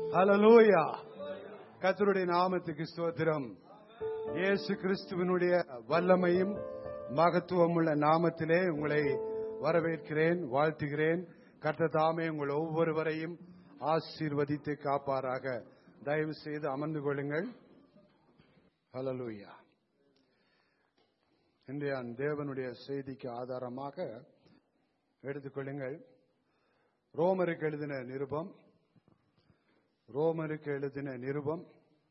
ஹalleluya கர்த்தருடைய நாமத்துக்கு ஸ்தோத்திரம் இயேசு கிறிஸ்துவினுடைய வல்லமையும் மகத்துவமுள்ள நாமத்திலே உங்களை வரவேற்கிறேன் வாழ்த்துகிறேன் கர்த்தர் தாமே உங்கள் ஒவ்வொருவரையும் ஆசீர்வதித்து காப்பாராக தயவு செய்து அமர்ந்து கொள்ளுங்கள் ஹalleluya இன்றைய தேவனுடைய செய்திக்கு ஆதாரமாக எடுத்துக்கொள்ளுங்கள் ரோமருக்கு எழுதின நிருபம் ரோமருக்கு எழுதின நிருபம்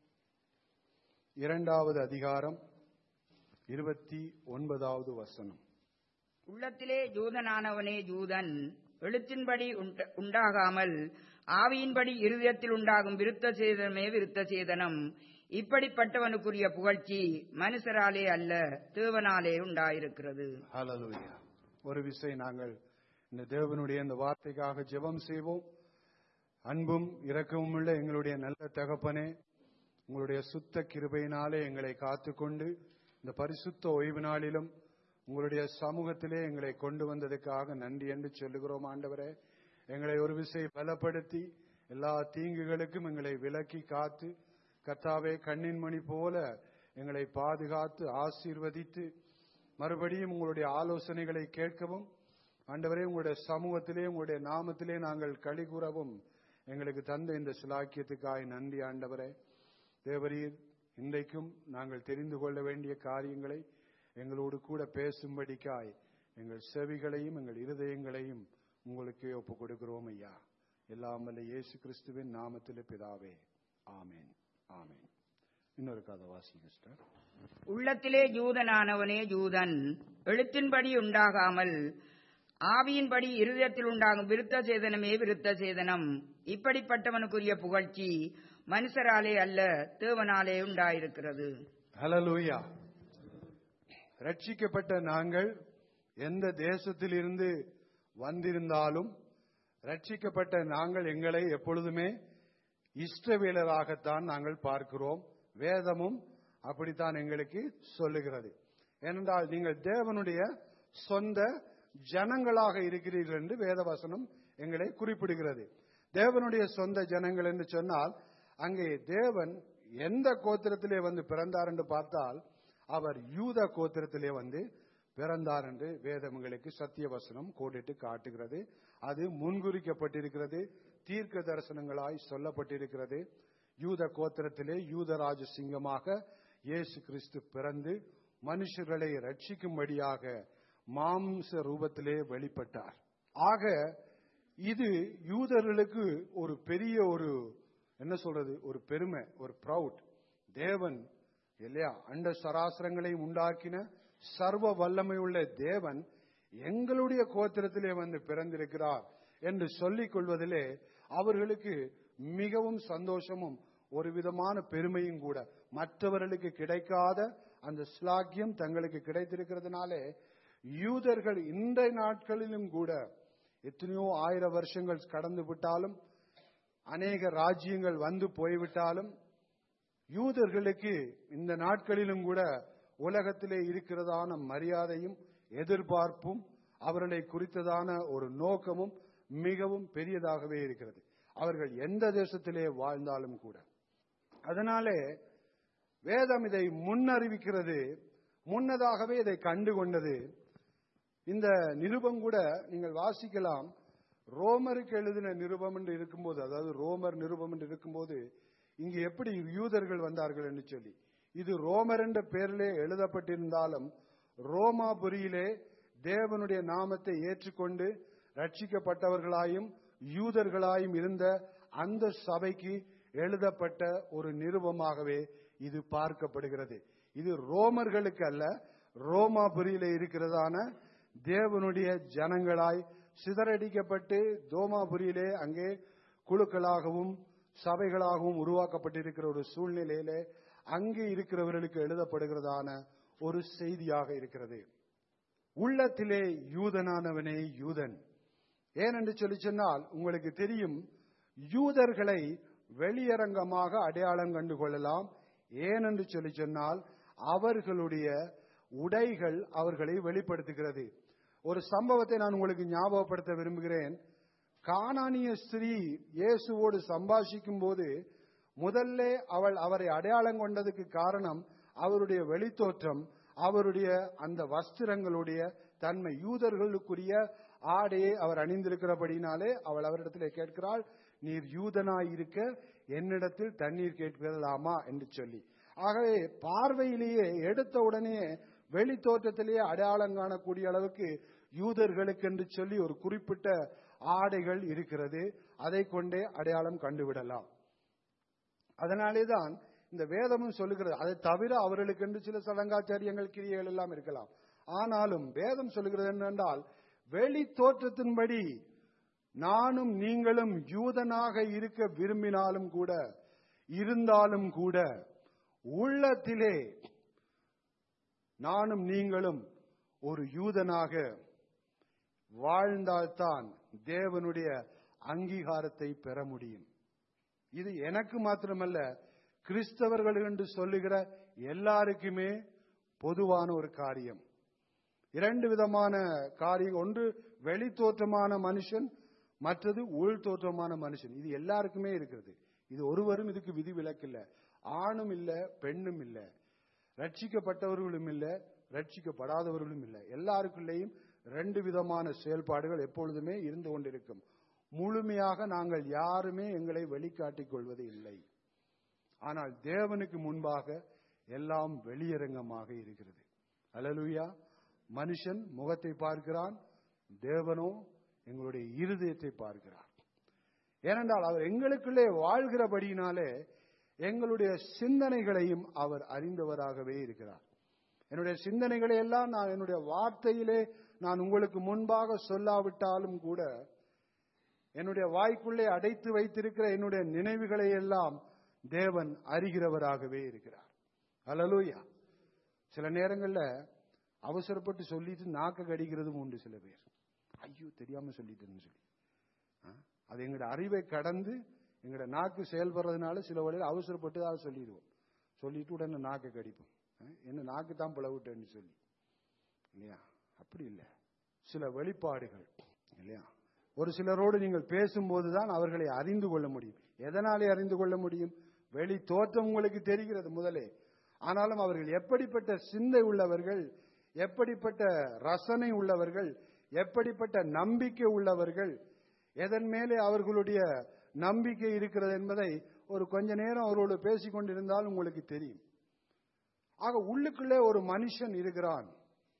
இரண்டாவது அதிகாரம் இருபத்தி ஒன்பதாவது வசனம் உள்ளத்திலே ஜூதனானவனே ஜூதன் எழுத்தின்படி உண்ட- உண்டாகாமல் ஆவியின்படி இருதயத்தில் உண்டாகும் விருத்த சேதனமே விருத்த சேதனம் இப்படிப்பட்டவனுக்குரிய புகழ்ச்சி மனுஷராலே அல்ல தேவனாலே உண்டாயிருக்கிறது ஹalleluya ஒரு விசை நாங்கள் இந்த தேவனுடைய இந்த வார்த்தைக்காக ஜெபம் செய்வோம் அன்பும் இரக்கமும் உள்ள எங்களுடைய நல்ல தகப்பனே உங்களுடைய சுத்த கிருபையினாலே எங்களை காத்துக்கொண்டு இந்த பரிசுத்த ஓய்வு நாளிலும் உங்களுடைய சமூகத்திலே எங்களை கொண்டு வந்ததுக்காக நன்றி என்று சொல்லுகிறோம் ஆண்டவரே எங்களை ஒரு விசை பலப்படுத்தி எல்லா தீங்குகளுக்கும் எங்களை விலக்கி காத்து கர்த்தாவே கண்ணின் மணி போல எங்களை பாதுகாத்து ஆசீர்வதித்து மறுபடியும் உங்களுடைய ஆலோசனைகளை கேட்கவும் ஆண்டவரே உங்களுடைய சமூகத்திலே உங்களுடைய நாமத்திலே நாங்கள் களி கூறவும் எங்களுக்கு தந்த இந்த சிலாக்கியத்துக்காய் நன்றி ஆண்டவரே தேவரீர் இன்றைக்கும் நாங்கள் தெரிந்து கொள்ள வேண்டிய காரியங்களை எங்களோடு கூட பேசும்படிக்காய் எங்கள் செவிகளையும் எங்கள் இருதயங்களையும் உங்களுக்கு ஒப்புக் கொடுக்கிறோம் ஐயா எல்லாம் வல்ல இயேசு கிறிஸ்துவின் நாமத்திலே பிதாவே ஆமென் ஆமென் இன்னொரு கதை வாசிங்க சிஸ்டர் உள்ளத்திலே ஜூதனானவனே ஜூதன் எழுத்தின்படி உண்டாகாமல் ஆவியின்படி இருதயத்தில் உண்டாகும் விருத்த சேதனமே விருத்த சேதனம் இப்படிப்பட்டவனுக்குரிய புகழ்ச்சி மனுஷராலே அல்ல தேவனாலே உண்டாயிருக்கிறது ஹalleluya ரட்சிக்கப்பட்ட நாங்கள் எந்த தேசத்திலிருந்து வந்திருந்தாலும் ரட்சிக்கப்பட்ட நாங்கள் எங்களை எப்பொழுதுமே இஷ்டவேலராகத்தான் நாங்கள் பார்க்கிறோம் வேதமும் அப்படித்தான் எங்களுக்கு சொல்லுகிறது ஏனென்றால் நீங்கள் தேவனுடைய சொந்த ஜனங்களாக இருக்கிறீர்கள் என்று வேதவசனம் எங்களை குறிப்பிடுகிறது தேவனுடைய சொந்த ஜனங்கள் என்று சொன்னால் அங்கே தேவன் எந்த கோத்திரத்திலே வந்து பிறந்தார் என்று பார்த்தால் அவர் யூத கோத்திரத்திலே வந்து பிறந்தார் என்று வேதம் எங்களுக்கு சத்திய வசனம் கோடிட்டு காட்டுகிறது அது முன்குறிக்கப்பட்டிருக்கிறது தீர்க்க தரிசனங்களாய் சொல்லப்பட்டிருக்கிறது யூத கோத்திரத்திலே யூதராஜ சிங்கமாக இயேசு கிறிஸ்து பிறந்து மனுஷர்களை ரட்சிக்கும்படியாக மாம்ச ரூபத்திலே வெளிப்பட்டார் ஆக இது யூதர்களுக்கு ஒரு பெரிய ஒரு என்ன சொல்றது ஒரு பெருமை ஒரு ப்ரவுட் தேவன் இல்லையா அண்ட சராசரங்களை உண்டாக்கின சர்வ வல்லமையுள்ள தேவன் எங்களுடைய கோத்திரத்திலே வந்து பிறந்திருக்கிறார் என்று சொல்லிக் கொள்வதிலே அவர்களுக்கு மிகவும் சந்தோஷமும் ஒரு விதமான பெருமையும் கூட மற்றவர்களுக்கு கிடைக்காத அந்த ஸ்லாக்கியம் தங்களுக்கு கிடைத்திருக்கிறதுனாலே யூதர்கள் இன்றைய நாட்களிலும் கூட எத்தனையோ ஆயிரம் வருஷங்கள் கடந்து விட்டாலும் அநேக ராஜ்யங்கள் வந்து போய்விட்டாலும் யூதர்களுக்கு இந்த நாட்களிலும் கூட உலகத்திலே இருக்கிறதான மரியாதையும் எதிர்பார்ப்பும் அவர்களை குறித்ததான ஒரு நோக்கமும் மிகவும் பெரியதாகவே இருக்கிறது அவர்கள் எந்த தேசத்திலே வாழ்ந்தாலும் கூட அதனாலே வேதம் இதை முன்னறிவிக்கிறது முன்னதாகவே இதை கண்டு கொண்டது இந்த நிருபம் கூட நீங்கள் வாசிக்கலாம் ரோமருக்கு எழுதின நிருபம் என்று இருக்கும்போது அதாவது ரோமர் நிருபம் என்று இருக்கும்போது இங்கு எப்படி யூதர்கள் வந்தார்கள் என்று சொல்லி இது ரோமர் என்ற பெயரிலே எழுதப்பட்டிருந்தாலும் ரோமாபுரியிலே தேவனுடைய நாமத்தை ஏற்றுக்கொண்டு ரட்சிக்கப்பட்டவர்களாயும் யூதர்களாயும் இருந்த அந்த சபைக்கு எழுதப்பட்ட ஒரு நிருபமாகவே இது பார்க்கப்படுகிறது இது ரோமர்களுக்கு அல்ல ரோமாபுரியிலே இருக்கிறதான தேவனுடைய ஜனங்களாய் சிதறடிக்கப்பட்டு தோமாபுரியிலே அங்கே குழுக்களாகவும் சபைகளாகவும் உருவாக்கப்பட்டிருக்கிற ஒரு சூழ்நிலையிலே அங்கே இருக்கிறவர்களுக்கு எழுதப்படுகிறதான ஒரு செய்தியாக இருக்கிறது உள்ளத்திலே யூதனானவனே யூதன் ஏனென்று சொல்லி சொன்னால் உங்களுக்கு தெரியும் யூதர்களை வெளியரங்கமாக அடையாளம் கண்டு கொள்ளலாம் ஏனென்று சொல்லி சொன்னால் அவர்களுடைய உடைகள் அவர்களை வெளிப்படுத்துகிறது ஒரு சம்பவத்தை நான் உங்களுக்கு ஞாபகப்படுத்த விரும்புகிறேன் கானானிய ஸ்திரீ இயேசுவோடு சம்பாஷிக்கும் போது முதல்ல அவள் அவரை அடையாளம் கொண்டதுக்கு காரணம் அவருடைய வெளித்தோற்றம் அவருடைய அந்த வஸ்திரங்களுடைய தன்மை யூதர்களுக்குரிய ஆடையை அவர் அணிந்திருக்கிறபடினாலே அவள் அவரிடத்திலே கேட்கிறாள் நீர் யூதனாய் இருக்க என்னிடத்தில் தண்ணீர் கேட்கலாமா என்று சொல்லி ஆகவே பார்வையிலேயே எடுத்த உடனே வெளி தோற்றத்திலேயே அடையாளம் காணக்கூடிய அளவுக்கு யூதர்களுக்கு என்று சொல்லி ஒரு குறிப்பிட்ட ஆடைகள் இருக்கிறது அதை கொண்டே அடையாளம் கண்டுவிடலாம் அதனாலே தான் இந்த வேதமும் சொல்லுகிறது அதை தவிர அவர்களுக்கு என்று சில சடங்காச்சாரியங்கள் கிரியைகள் எல்லாம் இருக்கலாம் ஆனாலும் வேதம் சொல்லுகிறது என்னென்றால் வெளி தோற்றத்தின்படி நானும் நீங்களும் யூதனாக இருக்க விரும்பினாலும் கூட இருந்தாலும் கூட உள்ளத்திலே நானும் நீங்களும் ஒரு யூதனாக வாழ்ந்தால்தான் தேவனுடைய அங்கீகாரத்தை பெற முடியும் இது எனக்கு மாத்திரமல்ல கிறிஸ்தவர்கள் என்று சொல்லுகிற எல்லாருக்குமே பொதுவான ஒரு காரியம் இரண்டு விதமான காரியம் ஒன்று வெளி தோற்றமான மனுஷன் மற்றது உள் தோற்றமான மனுஷன் இது எல்லாருக்குமே இருக்கிறது இது ஒருவரும் இதுக்கு விதி விலக்கில்ல ஆணும் இல்ல பெண்ணும் இல்ல ரட்சிக்கப்பட்டவர்களும் இல்ல ரட்சிக்கப்படாதவர்களும் இல்ல எல்லாருக்குள்ளேயும் ரெண்டு விதமான செயல்பாடுகள் எப்பொழுதுமே இருந்து கொண்டிருக்கும் முழுமையாக நாங்கள் யாருமே எங்களை வெளிக்காட்டிக் கொள்வது இல்லை ஆனால் தேவனுக்கு முன்பாக எல்லாம் வெளியரங்கமாக இருக்கிறது அலலுயா மனுஷன் முகத்தை பார்க்கிறான் தேவனோ எங்களுடைய இருதயத்தை பார்க்கிறார் ஏனென்றால் அவர் எங்களுக்குள்ளே வாழ்கிறபடியினாலே எங்களுடைய சிந்தனைகளையும் அவர் அறிந்தவராகவே இருக்கிறார் என்னுடைய சிந்தனைகளை எல்லாம் நான் என்னுடைய வார்த்தையிலே நான் உங்களுக்கு முன்பாக சொல்லாவிட்டாலும் கூட என்னுடைய வாய்க்குள்ளே அடைத்து வைத்திருக்கிற என்னுடைய நினைவுகளை எல்லாம் தேவன் அறிகிறவராகவே இருக்கிறார் அலலூயா சில நேரங்கள்ல அவசரப்பட்டு சொல்லிட்டு நாக்க கடிக்கிறதும் உண்டு சில பேர் ஐயோ தெரியாம சொல்லிட்டேன்னு சொல்லி ஆ? அது எங்களோட அறிவை கடந்து எங்களோட நாக்கு செயல்படுறதுனால சில வழியில் அவசரப்பட்டு அதை சொல்லிடுவோம் சொல்லிட்டு உடனே நாக்கை கடிப்போம் ஆ? என்ன நாக்கு தான் பிளவுட்டேன்னு சொல்லி இல்லையா அப்படி இல்லை சில வெளிப்பாடுகள் இல்லையா ஒரு சிலரோடு நீங்கள் பேசும்போது தான் அவர்களை அறிந்து கொள்ள முடியும் எதனாலே அறிந்து கொள்ள முடியும் வெளி தோற்றம் உங்களுக்கு தெரிகிறது முதலே ஆனாலும் அவர்கள் எப்படிப்பட்ட சிந்தை உள்ளவர்கள் எப்படிப்பட்ட ரசனை உள்ளவர்கள் எப்படிப்பட்ட நம்பிக்கை உள்ளவர்கள் எதன் மேலே அவர்களுடைய நம்பிக்கை இருக்கிறது என்பதை ஒரு கொஞ்ச நேரம் அவரோடு பேசிக் கொண்டிருந்தால் உங்களுக்கு தெரியும் ஆக உள்ளுக்குள்ளே ஒரு மனுஷன் இருக்கிறான்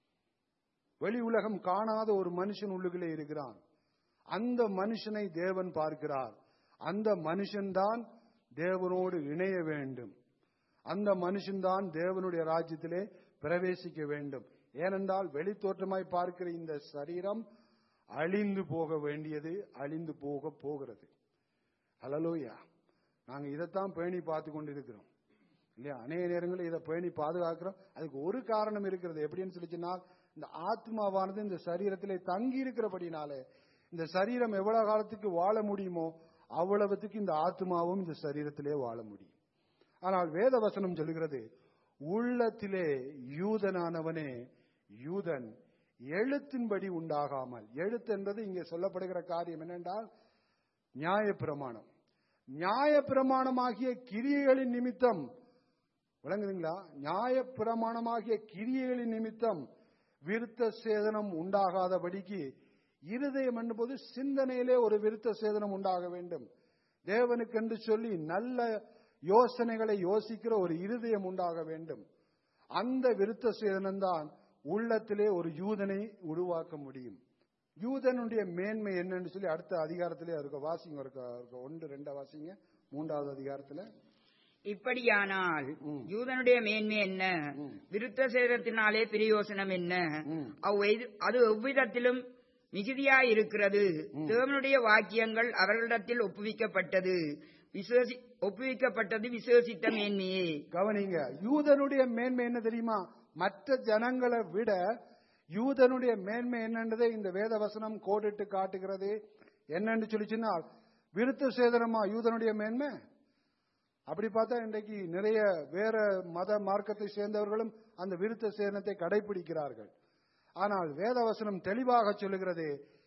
வெளி உலகம் காணாத ஒரு மனுஷன் உள்ளுக்குள்ளே இருக்கிறான் அந்த மனுஷனை தேவன் பார்க்கிறார் அந்த மனுஷன்தான் தேவனோடு இணைய வேண்டும் அந்த மனுஷன்தான் தேவனுடைய ராஜ்யத்திலே பிரவேசிக்க வேண்டும் ஏனென்றால் வெளித்தோற்றமாய் பார்க்கிற இந்த சரீரம் அழிந்து போக வேண்டியது அழிந்து போக போகிறது ஹலலோயா நாங்க இதைத்தான் பேணி பார்த்து கொண்டிருக்கிறோம் இல்லையா அநேக நேரங்களில் இதை பேணி பாதுகாக்கிறோம் அதுக்கு ஒரு காரணம் இருக்கிறது எப்படின்னு சொல்லிச்சுன்னா இந்த ஆத்மாவானது இந்த சரீரத்திலே தங்கி இருக்கிறபடினாலே இந்த சரீரம் எவ்வளவு காலத்துக்கு வாழ முடியுமோ அவ்வளவுத்துக்கு இந்த ஆத்மாவும் இந்த சரீரத்திலே வாழ முடியும் ஆனால் வேத வசனம் சொல்லுகிறது உள்ளத்திலே யூதனானவனே யூதன் எழுத்தின்படி உண்டாகாமல் எழுத்து என்பது இங்கே சொல்லப்படுகிற காரியம் என்னென்றால் நியாயப்பிரமாணம் நியாயப்பிரமாணமாகிய கிரியைகளின் நிமித்தம் விளங்குதுங்களா நியாயப்பிரமாணமாகிய கிரியைகளின் நிமித்தம் விருத்த சேதனம் உண்டாகாதபடிக்கு இருதயம் என்பது சிந்தனையிலே ஒரு விருத்த சேதனம் உண்டாக வேண்டும் தேவனுக்கென்று சொல்லி நல்ல யோசனைகளை யோசிக்கிற ஒரு இருதயம் உண்டாக வேண்டும் அந்த விருத்த சேதனம்தான் உள்ளத்திலே ஒரு யூதனை உருவாக்க முடியும் யூதனுடைய மேன்மை என்னன்னு சொல்லி அடுத்த அதிகாரத்திலே இருக்க வாசிங்க இருக்க இருக்க ஒன்று ரெண்டா வாசிங்க மூன்றாவது அதிகாரத்துல இப்படியானால் ம். யூதனுடைய மேன்மை என்ன ம். விருத்த சேதத்தினாலே பிரயோசனம் என்ன ம். அவ்வெது- அது எவ்விதத்திலும் மிகுதியாய் இருக்கிறது தேவனுடைய வாக்கியங்கள் அவர்களிடத்தில் ஒப்புவிக்கப்பட்டது விசுவசி ஒப்புவிக்கப்பட்டது விசுவசித்த மேன்மையே கவனிங்க யூதனுடைய மேன்மை என்ன தெரியுமா மற்ற ஜனங்களை விட யூதனுடைய மேன்மை என்னன்றதை இந்த வேத வசனம் கோடிட்டு காட்டுகிறது என்னன்னு சொல்லிச்சுன்னா விருத்த சேதனமா யூதனுடைய மேன்மை அப்படி பார்த்தா இன்றைக்கு நிறைய வேற மத மார்க்கத்தை சேர்ந்தவர்களும் அந்த விருத்த சேதனத்தை கடைபிடிக்கிறார்கள் ஆனால் வேதவசனம் தெளிவாக சொல்லுகிறது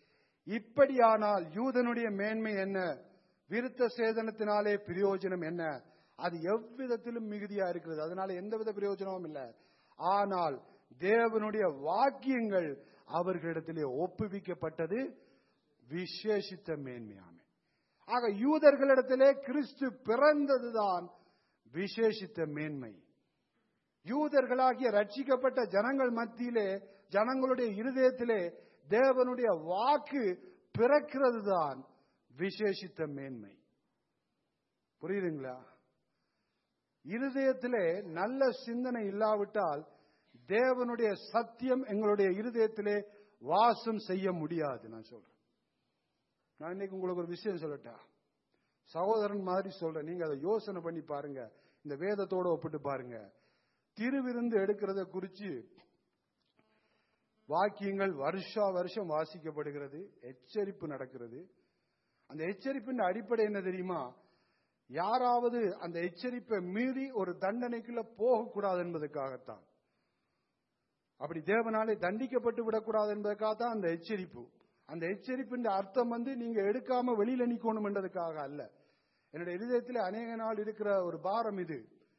இப்படியானால் யூதனுடைய மேன்மை என்ன விருத்த சேதனத்தினாலே பிரயோஜனம் என்ன அது எவ்விதத்திலும் மிகுதியா இருக்கிறது அதனால எந்தவித பிரயோஜனமும் இல்லை ஆனால் தேவனுடைய வாக்கியங்கள் அவர்களிடத்திலே ஒப்புவிக்கப்பட்டது விசேஷித்த மேன்மையாமே ஆக யூதர்களிடத்திலே கிறிஸ்து பிறந்ததுதான் விசேஷித்த மேன்மை யூதர்களாகிய ரட்சிக்கப்பட்ட ஜனங்கள் மத்தியிலே ஜனங்களுடைய இருதயத்திலே தேவனுடைய வாக்கு பிறக்கிறது தான் விசேஷித்த மேன்மை புரியுதுங்களா இருதயத்திலே நல்ல சிந்தனை இல்லாவிட்டால் தேவனுடைய சத்தியம் எங்களுடைய இருதயத்திலே வாசம் செய்ய முடியாது நான் சொல்றேன் நான் இன்னைக்கு உங்களுக்கு ஒரு விஷயம் சொல்லட்டா சகோதரன் மாதிரி சொல்றேன் நீங்க அதை யோசனை பண்ணி பாருங்க இந்த வேதத்தோட ஒப்பிட்டு பாருங்க திருவிருந்து எடுக்கிறத குறிச்சு வாக்கியங்கள் வருஷா வருஷம் வாசிக்கப்படுகிறது எச்சரிப்பு நடக்கிறது அந்த எச்சரிப்பின் அடிப்படை என்ன தெரியுமா யாராவது அந்த எச்சரிப்பை மீறி ஒரு தண்டனைக்குள்ள போகக்கூடாது என்பதற்காகத்தான் அப்படி தேவனாலே தண்டிக்கப்பட்டு விடக்கூடாது என்பதற்காகத்தான் அந்த எச்சரிப்பு அந்த எச்சரிப்பின் அர்த்தம் வந்து நீங்க எடுக்காம வெளியில நிக்கணும் என்றதுக்காக அல்ல என்னுடைய இருதயத்தில் அநேக நாள் இருக்கிற ஒரு பாரம் இது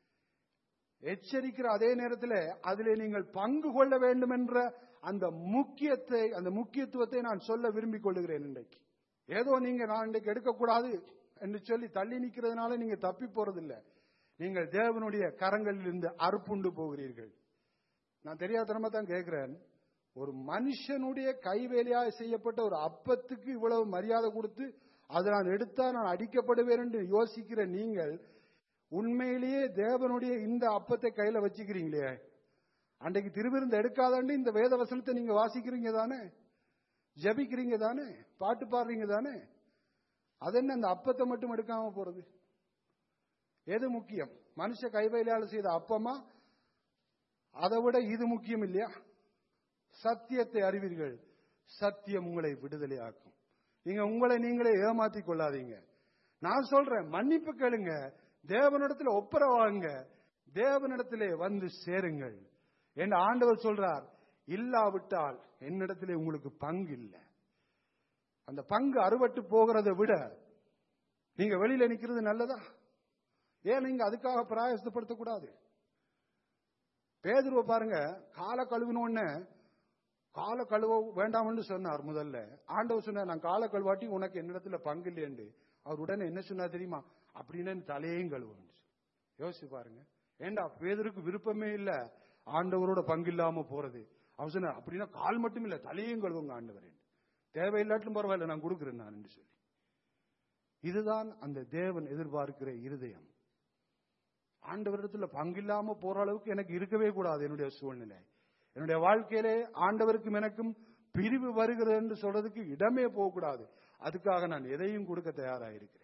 எச்சரிக்கிற அதே நேரத்தில் அதிலே நீங்கள் பங்கு கொள்ள வேண்டும் என்ற அந்த முக்கியத்தை அந்த முக்கியத்துவத்தை நான் சொல்ல விரும்பிக் கொள்ளுகிறேன் இன்றைக்கு ஏதோ நீங்க நான் இன்றைக்கு எடுக்கக்கூடாது என்று சொல்லி தள்ளி நிற்கிறதுனால நீங்க தப்பி போறதில்லை நீங்கள் தேவனுடைய கரங்களில் இருந்து அறுப்புண்டு போகிறீர்கள் நான் தெரியாதனமா தான் கேட்கிறேன் ஒரு மனுஷனுடைய கைவேலையாக செய்யப்பட்ட ஒரு அப்பத்துக்கு இவ்வளவு மரியாதை கொடுத்து அதை நான் எடுத்தா நான் அடிக்கப்படுவேன் என்று யோசிக்கிற நீங்கள் உண்மையிலேயே தேவனுடைய இந்த அப்பத்தை கையில வச்சுக்கிறீங்களே அன்றைக்கு திருவிருந்து எடுக்காதாண்டு இந்த வேத வசனத்தை நீங்க வாசிக்கிறீங்க தானே ஜபிக்கிறீங்க தானே பாட்டு பாடுறீங்க தானே அது என்ன அந்த அப்பத்தை மட்டும் எடுக்காம போறது எது முக்கியம் மனுஷ கைவேலையால் செய்த அப்பமா அதை விட இது முக்கியம் இல்லையா சத்தியத்தை அறிவீர்கள் சத்தியம் உங்களை விடுதலை ஆக்கும் நீங்க உங்களை நீங்களே ஏமாத்திக் கொள்ளாதீங்க நான் சொல்றேன் மன்னிப்பு கேளுங்க தேவனிடத்துல ஒப்புரவாங்க தேவனிடத்திலே வந்து சேருங்கள் என்று ஆண்டவர் சொல்றார் இல்லாவிட்டால் என்னிடத்திலே உங்களுக்கு பங்கு இல்லை அந்த பங்கு அறுபட்டு போகிறதை விட நீங்க வெளியில நிக்கிறது நல்லதா ஏன் நீங்க அதுக்காக பிராயசப்படுத்தக்கூடாது பேதுருவ பாருங்க கால கழுவினோன்னு கால கழுவ வேண்டாம்னு சொன்னார் முதல்ல ஆண்டவர் சொன்னார் நான் கால கழுவாட்டி உனக்கு என்னிடத்துல பங்கு இல்லையண்டு அவர் உடனே என்ன சொன்னார் தெரியுமா அப்படின்னு தலையையும் கழுவுன்னு யோசிச்சு பாருங்க ஏண்டா பேதருக்கு விருப்பமே இல்ல ஆண்டவரோட பங்கு இல்லாம போறது அவர் சொன்னார் அப்படின்னா கால் மட்டும் இல்ல தலையும் கழுவுங்க ஆண்டவர் தேவையில்லாட்டும் பரவாயில்ல நான் கொடுக்கிறேன் நான் என்று சொல்லி இதுதான் அந்த தேவன் எதிர்பார்க்கிற இருதயம் ஆண்டவரிடத்துல பங்கில்லாம போற அளவுக்கு எனக்கு இருக்கவே கூடாது என்னுடைய சூழ்நிலை என்னுடைய வாழ்க்கையிலே ஆண்டவருக்கும் எனக்கும் பிரிவு வருகிறது என்று சொல்றதுக்கு இடமே போகக்கூடாது அதுக்காக நான் எதையும் கொடுக்க தயாராக இருக்கிறேன்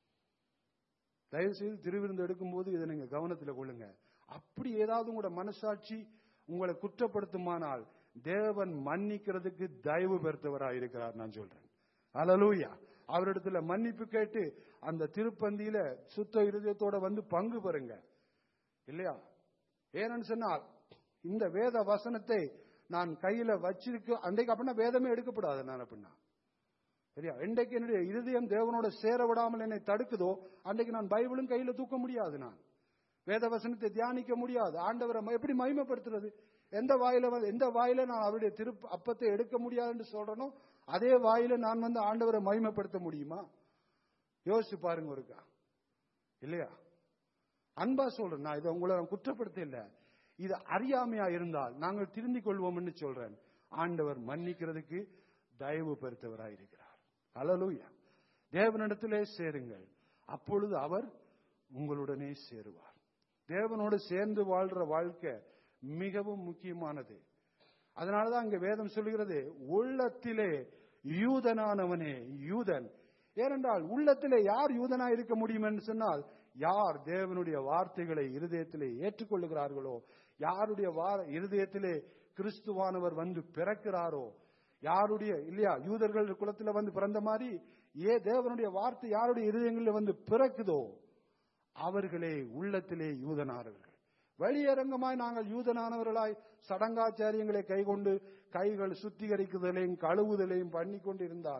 தயவு செய்து திருவிருந்து எடுக்கும்போது இதை நீங்க கவனத்தில் கொள்ளுங்க அப்படி ஏதாவது உங்களோட மனசாட்சி உங்களை குற்றப்படுத்துமானால் தேவன் மன்னிக்கிறதுக்கு தயவு பெருத்தவராக இருக்கிறார் நான் சொல்றேன் அலலூயா அவரிடத்துல மன்னிப்பு கேட்டு அந்த திருப்பந்தியில சுத்த இருதயத்தோட வந்து பங்கு பெறுங்க இல்லையா ஏன்னு சொன்னால் இந்த வேத வசனத்தை நான் கையில வச்சிருக்க அன்றைக்கு அப்படின்னா வேதமே எடுக்கப்படாது நான் அப்படின்னா சரியா இன்றைக்கு என்னுடைய இருதயம் தேவனோட சேர விடாமல் என்னை தடுக்குதோ அன்றைக்கு நான் பைபிளும் கையில தூக்க முடியாது நான் வேத வசனத்தை தியானிக்க முடியாது ஆண்டவரை ம- எப்படி மகிமைப்படுத்துறது எந்த வாயில வந்து- எந்த வாயில நான் அவருடைய திரு அப்பத்தை எடுக்க முடியாதுன்னு சொல்றனோ அதே வாயில நான் வந்து ஆண்டவரை மகிமைப்படுத்த முடியுமா யோசிச்சு பாருங்க ஒருக்கா இல்லையா அன்பா சொல்றேன் நான் இதை உங்களை நான் குற்றப்படுத்த இல்ல இது அறியாமையா இருந்தால் நாங்கள் திருந்திக் கொள்வோம்னு சொல்றேன் ஆண்டவர் மன்னிக்கிறதுக்கு தயவு பெருத்தவராய் இருக்கிறார் அலலூயா தேவனிடத்திலே சேருங்கள் அப்பொழுது அவர் உங்களுடனே சேருவார் தேவனோடு சேர்ந்து வாழ்ற வாழ்க்கை மிகவும் முக்கியமானது அதனாலதான் அங்க வேதம் சொல்லுகிறது உள்ளத்திலே யூதனானவனே யூதன் ஏனென்றால் உள்ளத்திலே யார் யூதனா இருக்க முடியும் என்று சொன்னால் யார் தேவனுடைய வார்த்தைகளை இருதயத்திலே ஏற்றுக்கொள்ளுகிறார்களோ யாருடைய வா- இருதயத்திலே கிறிஸ்துவானவர் வந்து பிறக்கிறாரோ யாருடைய இல்லையா யூதர்கள் குலத்துல வந்து பிறந்த மாதிரி ஏ தேவனுடைய வார்த்தை யாருடைய இருதயங்களில் வந்து பிறக்குதோ அவர்களே உள்ளத்திலே யூதனானவர்கள் வெளியரங்கமாய் நாங்கள் யூதனானவர்களாய் சடங்காச்சாரியங்களை கைக்கொண்டு கைகள் சுத்திகரிக்குதலையும் கழுவுதலையும் பண்ணி கொண்டிருந்தால்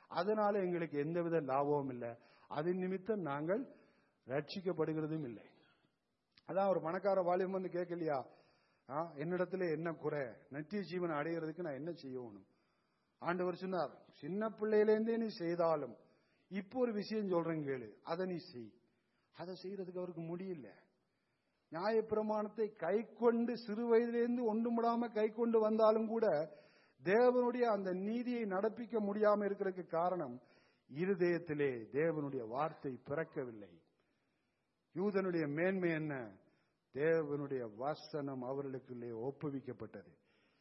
அதனால எங்களுக்கு எந்தவித லாபமும் இல்லை அது நிமித்தம் நாங்கள் ரட்சிக்கப்படுகிறதும் இல்லை அதான் ஒரு பணக்கார வாலிபம் வந்து கேட்கலையா ஆ, என்னிடத்துல என்ன குறை நித்திய ஜீவனை அடைகிறதுக்கு நான் என்ன செய்யணும் ஆண்டவர் சொன்னார் சின்ன பிள்ளையிலேருந்தே நீ செய்தாலும் இப்போ ஒரு விஷயம் சொல்றேன் கேளு அதை நீ செய் அதை செய்யறதுக்கு அவருக்கு முடியல நியாயப்பிரமாணத்தை கை கொண்டு சிறு வயதிலிருந்து ஒன்றுமுடாம கை கொண்டு வந்தாலும் கூட தேவனுடைய அந்த நீதியை நடப்பிக்க முடியாம இருக்கிறதுக்கு காரணம் இருதயத்திலே தேவனுடைய வார்த்தை பிறக்கவில்லை யூதனுடைய மேன்மை என்ன தேவனுடைய வசனம் அவர்களுக்குள்ளே ஒப்புவிக்கப்பட்டது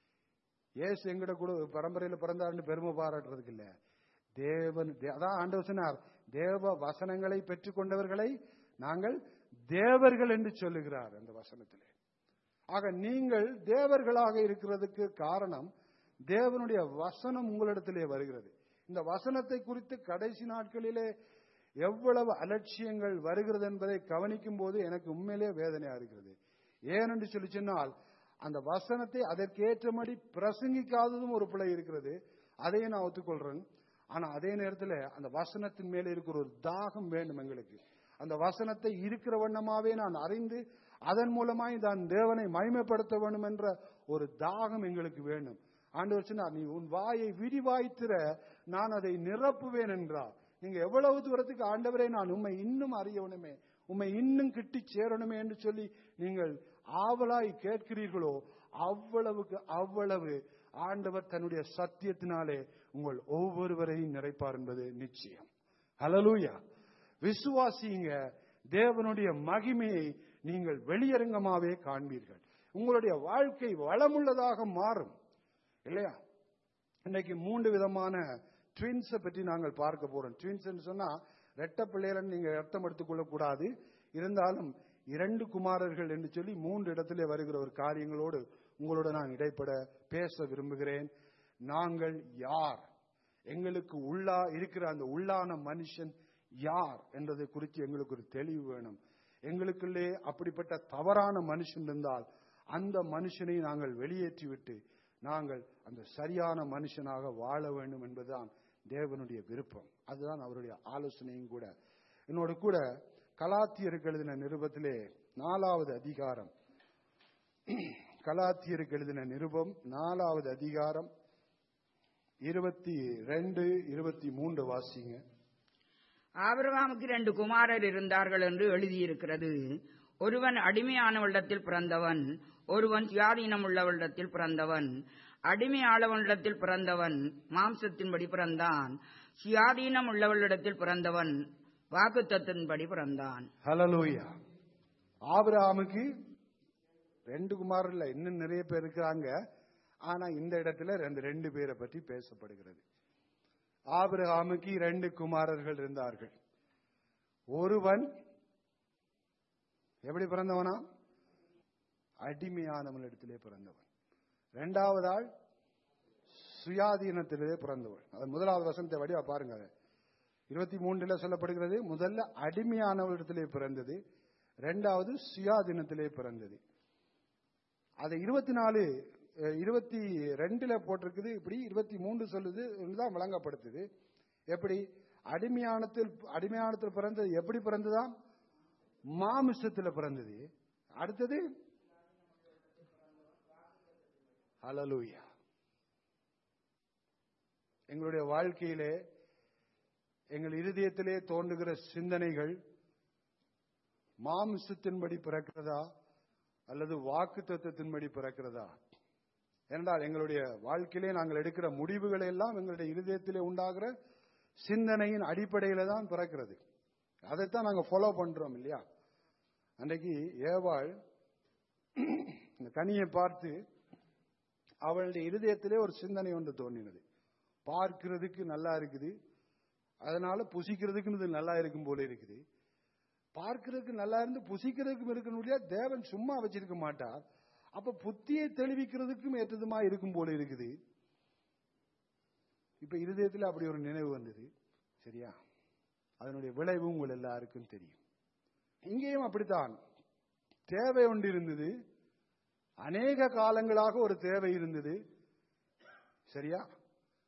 ஏசு எங்கட கூட பரம்பரையில பிறந்தாருன்னு பெருமை பாராட்டுறதுக்கு இல்ல தேவன் தே- அதான் ஆண்டவர் சொன்னார் தேவ வசனங்களை பெற்றுக்கொண்டவர்களை நாங்கள் தேவர்கள் என்று சொல்லுகிறார் அந்த வசனத்திலே ஆக நீங்கள் தேவர்களாக இருக்கிறதுக்கு காரணம் தேவனுடைய வசனம் உங்களிடத்திலே வருகிறது இந்த வசனத்தை குறித்து கடைசி நாட்களிலே எவ்வளவு அலட்சியங்கள் வருகிறது என்பதை கவனிக்கும் போது எனக்கு உண்மையிலே வேதனையா இருக்கிறது ஏனென்று சொல்லி சொன்னால் அந்த வசனத்தை அதற்கேற்றபடி பிரசங்கிக்காததும் ஒரு பிழை இருக்கிறது அதையும் நான் ஒத்துக்கொள்றேன் ஆனா அதே நேரத்தில் அந்த வசனத்தின் மேலே இருக்கிற ஒரு தாகம் வேண்டும் எங்களுக்கு அந்த வசனத்தை இருக்கிற வண்ணமாவே நான் அறிந்து அதன் மூலமாய் நான் தேவனை மகிமைப்படுத்த வேண்டும் என்ற ஒரு தாகம் எங்களுக்கு வேண்டும் ஆண்டவர் சொன்னார் நீ உன் வாயை விரிவாய்த்திர நான் அதை நிரப்புவேன் என்றார் நீங்க எவ்வளவு தூரத்துக்கு ஆண்டவரை நான் உண்மை இன்னும் அறியணுமே உண்மை இன்னும் கிட்டி சேரணுமே என்று சொல்லி நீங்கள் ஆவலாய் கேட்கிறீர்களோ அவ்வளவுக்கு அவ்வளவு ஆண்டவர் தன்னுடைய சத்தியத்தினாலே உங்கள் ஒவ்வொருவரையும் நிறைப்பார் என்பது நிச்சயம் ஹalleluya விசுவாசிங்க தேவனுடைய மகிமையை நீங்கள் வெளியரங்கமாவே காண்பீர்கள் உங்களுடைய வாழ்க்கை வளமுள்ளதாக மாறும் இல்லையா இன்னைக்கு மூன்று விதமான ட்வின்ஸை பற்றி நாங்கள் பார்க்க போறோம் ட்வின்ஸ் சொன்னா ரெட்ட பிள்ளைகள் நீங்க அர்த்தம் எடுத்துக்கொள்ள கூடாது இருந்தாலும் இரண்டு குமாரர்கள் என்று சொல்லி மூன்று இடத்திலே வருகிற ஒரு காரியங்களோடு உங்களோட நான் இடைப்பட பேச விரும்புகிறேன் நாங்கள் யார் எங்களுக்கு உள்ளா இருக்கிற அந்த உள்ளான மனுஷன் யார் என்றதை குறித்து எங்களுக்கு ஒரு தெளிவு வேணும் எங்களுக்குள்ளே அப்படிப்பட்ட தவறான மனுஷன் இருந்தால் அந்த மனுஷனை நாங்கள் வெளியேற்றிவிட்டு நாங்கள் அந்த சரியான மனுஷனாக வாழ வேண்டும் என்பதுதான் தேவனுடைய விருப்பம் அதுதான் அவருடைய ஆலோசனையும் கூட என்னோட கூட கலாத்தியருக்கு எழுதின நிருபத்திலே நாலாவது அதிகாரம் கலாத்தியருக்கு எழுதின நிருபம் நாலாவது அதிகாரம் இருபத்தி ரெண்டு இருபத்தி மூன்று வாசிங்க ஆபிரகாமுக்கு ரெண்டு குமாரர் இருந்தார்கள் என்று எழுதியிருக்கிறது ஒருவன் அடிமையானவளிடத்தில் பிறந்தவன் ஒருவன் சுயாதீனம் உள்ளவளிடத்தில் பிறந்தவன் அடிமையாளவனிடத்தில் பிறந்தவன் மாம்சத்தின்படி பிறந்தான் சுயாதீனம் உள்ளவளிடத்தில் பிறந்தவன் வாக்குத்தத்தின்படி பிறந்தான் ஹலலூயா ஆபிரகாமுக்கு ரெண்டு குமாரர் இல்ல இன்னும் நிறைய பேர் இருக்கிறாங்க ஆனா இந்த இடத்துல ரெண்டு ரெண்டு பேரை பற்றி பேசப்படுகிறது ஆபிரகாமுக்கு ரெண்டு குமாரர்கள் இருந்தார்கள் ஒருவன் எப்படி பிறந்தவனா அடிமையானவனிடத்திலே பிறந்தவன் இரண்டாவது ஆள் சுயாதீனத்திலே பிறந்தவன் அது முதலாவது வசனத்தை வடிவா பாருங்க அதை இருபத்தி மூன்றுல சொல்லப்படுகிறது முதல்ல அடிமையானவரிடத்திலே பிறந்தது இரண்டாவது சுயாதீனத்திலே பிறந்தது அது இருபத்தி நாலு இருபத்தி ரெண்டுல போட்டிருக்குது இப்படி இருபத்தி மூன்று சொல்லுது தான் வழங்கப்படுத்துது எப்படி அடிமையானத்தில் அடிமையானத்தில் பிறந்தது எப்படி பிறந்ததாம் மாமிசத்தில் பிறந்தது அடுத்தது ஹalleluya எங்களுடைய வாழ்க்கையிலே எங்கள் இருதயத்திலே தோன்றுகிற சிந்தனைகள் மாமிசத்தின்படி பிறக்கிறதா அல்லது வாக்கு தத்துவத்தின்படி பிறக்கிறதா என்றால் எங்களுடைய வாழ்க்கையிலே நாங்கள் எடுக்கிற முடிவுகள் எல்லாம் எங்களுடைய இருதயத்திலே உண்டாகிற சிந்தனையின் அடிப்படையில தான் பிறக்கிறது அதைத்தான் நாங்க ஃபாலோ பண்றோம் இல்லையா அன்றைக்கு ஏவாள் இந்த கனியை பார்த்து அவளுடைய இருதயத்திலே ஒரு சிந்தனை ஒன்று தோன்றினது பார்க்கிறதுக்கு நல்லா இருக்குது அதனால புசிக்கிறதுக்கு இது நல்லா இருக்கும் போல இருக்குது பார்க்கிறதுக்கு நல்லா இருந்து புசிக்கிறதுக்கும் இருக்கணும் தேவன் சும்மா வச்சிருக்க மாட்டார் அப்ப புத்தியை தெளிவிக்கிறதுக்கும் ஏற்றதுமா இருக்கும் போல இருக்குது இப்ப இருதயத்தில் அப்படி ஒரு நினைவு வந்தது சரியா அதனுடைய விளைவு உங்கள் எல்லாருக்கும் தெரியும் இங்கேயும் அப்படித்தான் தேவை ஒன்று இருந்தது அநேக காலங்களாக ஒரு தேவை இருந்தது சரியா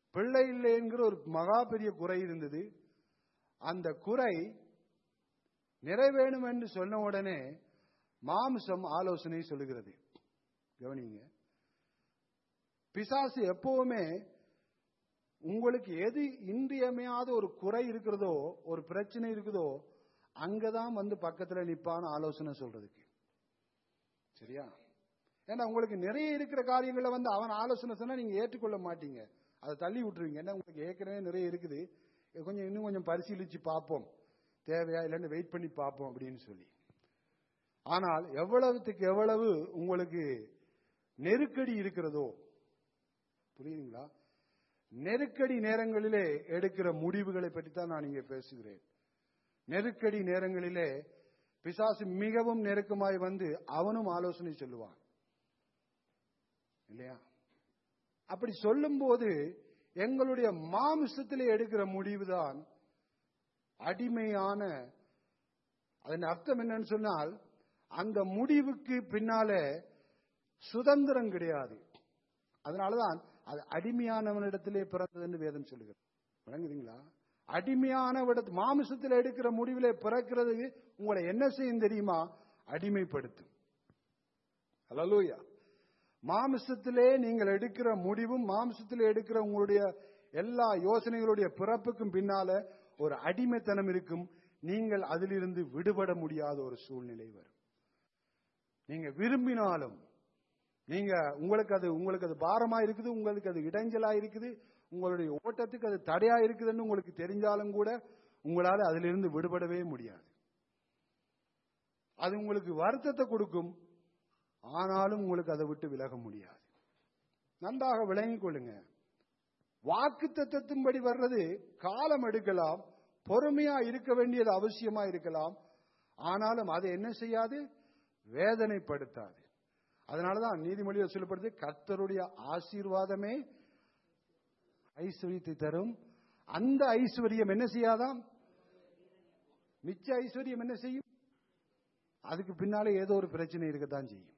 பிள்ளை இல்லை என்கிற ஒரு மகா பெரிய குறை இருந்தது அந்த குறை நிறைவேணும் என்று சொன்ன உடனே மாம்சம் ஆலோசனை சொல்லுகிறது கவனிங்க பிசாசு எப்பவுமே உங்களுக்கு எது இன்றியமையாத ஒரு குறை இருக்கிறதோ ஒரு பிரச்சனை இருக்குதோ அங்கதான் வந்து பக்கத்துல நிப்பான்னு ஆலோசனை சொல்றதுக்கு சரியா ஏன்னா உங்களுக்கு நிறைய இருக்கிற காரியங்களை வந்து அவன் ஆலோசனை சொன்னா நீங்க ஏற்றுக்கொள்ள மாட்டீங்க அதை தள்ளி விட்டுருவீங்க ஏன்னா உங்களுக்கு ஏற்கனவே நிறைய இருக்குது இது கொஞ்சம் இன்னும் கொஞ்சம் பரிசீலிச்சு பார்ப்போம் தேவையா இல்லைன்னு வெயிட் பண்ணி பார்ப்போம் அப்படின்னு சொல்லி ஆனால் எவ்வளவுத்துக்கு எவ்வளவு உங்களுக்கு நெருக்கடி இருக்கிறதோ புரியுதுங்களா நெருக்கடி நேரங்களிலே எடுக்கிற முடிவுகளை பற்றி தான் நான் இங்கே பேசுகிறேன் நெருக்கடி நேரங்களிலே பிசாசு மிகவும் நெருக்கமாய் வந்து அவனும் ஆலோசனை சொல்லுவான் இல்லையா அப்படி சொல்லும்போது எங்களுடைய மாமிசத்திலே எடுக்கிற முடிவுதான் அடிமையான அதன் அர்த்தம் என்னன்னு சொன்னால் அந்த முடிவுக்கு பின்னால சுதந்திரம் கிடையாது அதனாலதான் அது அடிமையானவனிடத்திலே பிறந்தது என்று வேதம் சொல்லுகிறது வழங்குறீங்களா அடிமையான மாமிசத்தில் எடுக்கிற முடிவிலே பிறக்கிறது உங்களை என்ன செய்யும் தெரியுமா அடிமைப்படுத்தும் அலலூயா மாமிசத்திலே நீங்கள் எடுக்கிற முடிவும் மாமிசத்திலே எடுக்கிற உங்களுடைய எல்லா யோசனைகளுடைய பிறப்புக்கும் பின்னால ஒரு அடிமைத்தனம் இருக்கும் நீங்கள் அதிலிருந்து விடுபட முடியாத ஒரு சூழ்நிலை வரும் நீங்க விரும்பினாலும் நீங்க உங்களுக்கு அது உங்களுக்கு அது பாரமா இருக்குது உங்களுக்கு அது இடைஞ்சலா இருக்குது உங்களுடைய ஓட்டத்துக்கு அது தடையா இருக்குதுன்னு உங்களுக்கு தெரிஞ்சாலும் கூட உங்களால அதிலிருந்து விடுபடவே முடியாது அது உங்களுக்கு வருத்தத்தை கொடுக்கும் ஆனாலும் உங்களுக்கு அதை விட்டு விலக முடியாது நன்றாக விளங்கிக் கொள்ளுங்க வாக்கு தத்துவத்தின்படி வர்றது காலம் எடுக்கலாம் பொறுமையா இருக்க வேண்டியது அவசியமா இருக்கலாம் ஆனாலும் அதை என்ன செய்யாது வேதனைப்படுத்தாது அதனாலதான் நீதிமொழியில் சொல்லப்படுது கர்த்தருடைய ஆசீர்வாதமே ஐஸ்வர்யத்தை தரும் அந்த ஐஸ்வர்யம் என்ன செய்யாதாம் மிச்ச ஐஸ்வர்யம் என்ன செய்யும் அதுக்கு பின்னாலே ஏதோ ஒரு பிரச்சனை இருக்கத்தான் செய்யும்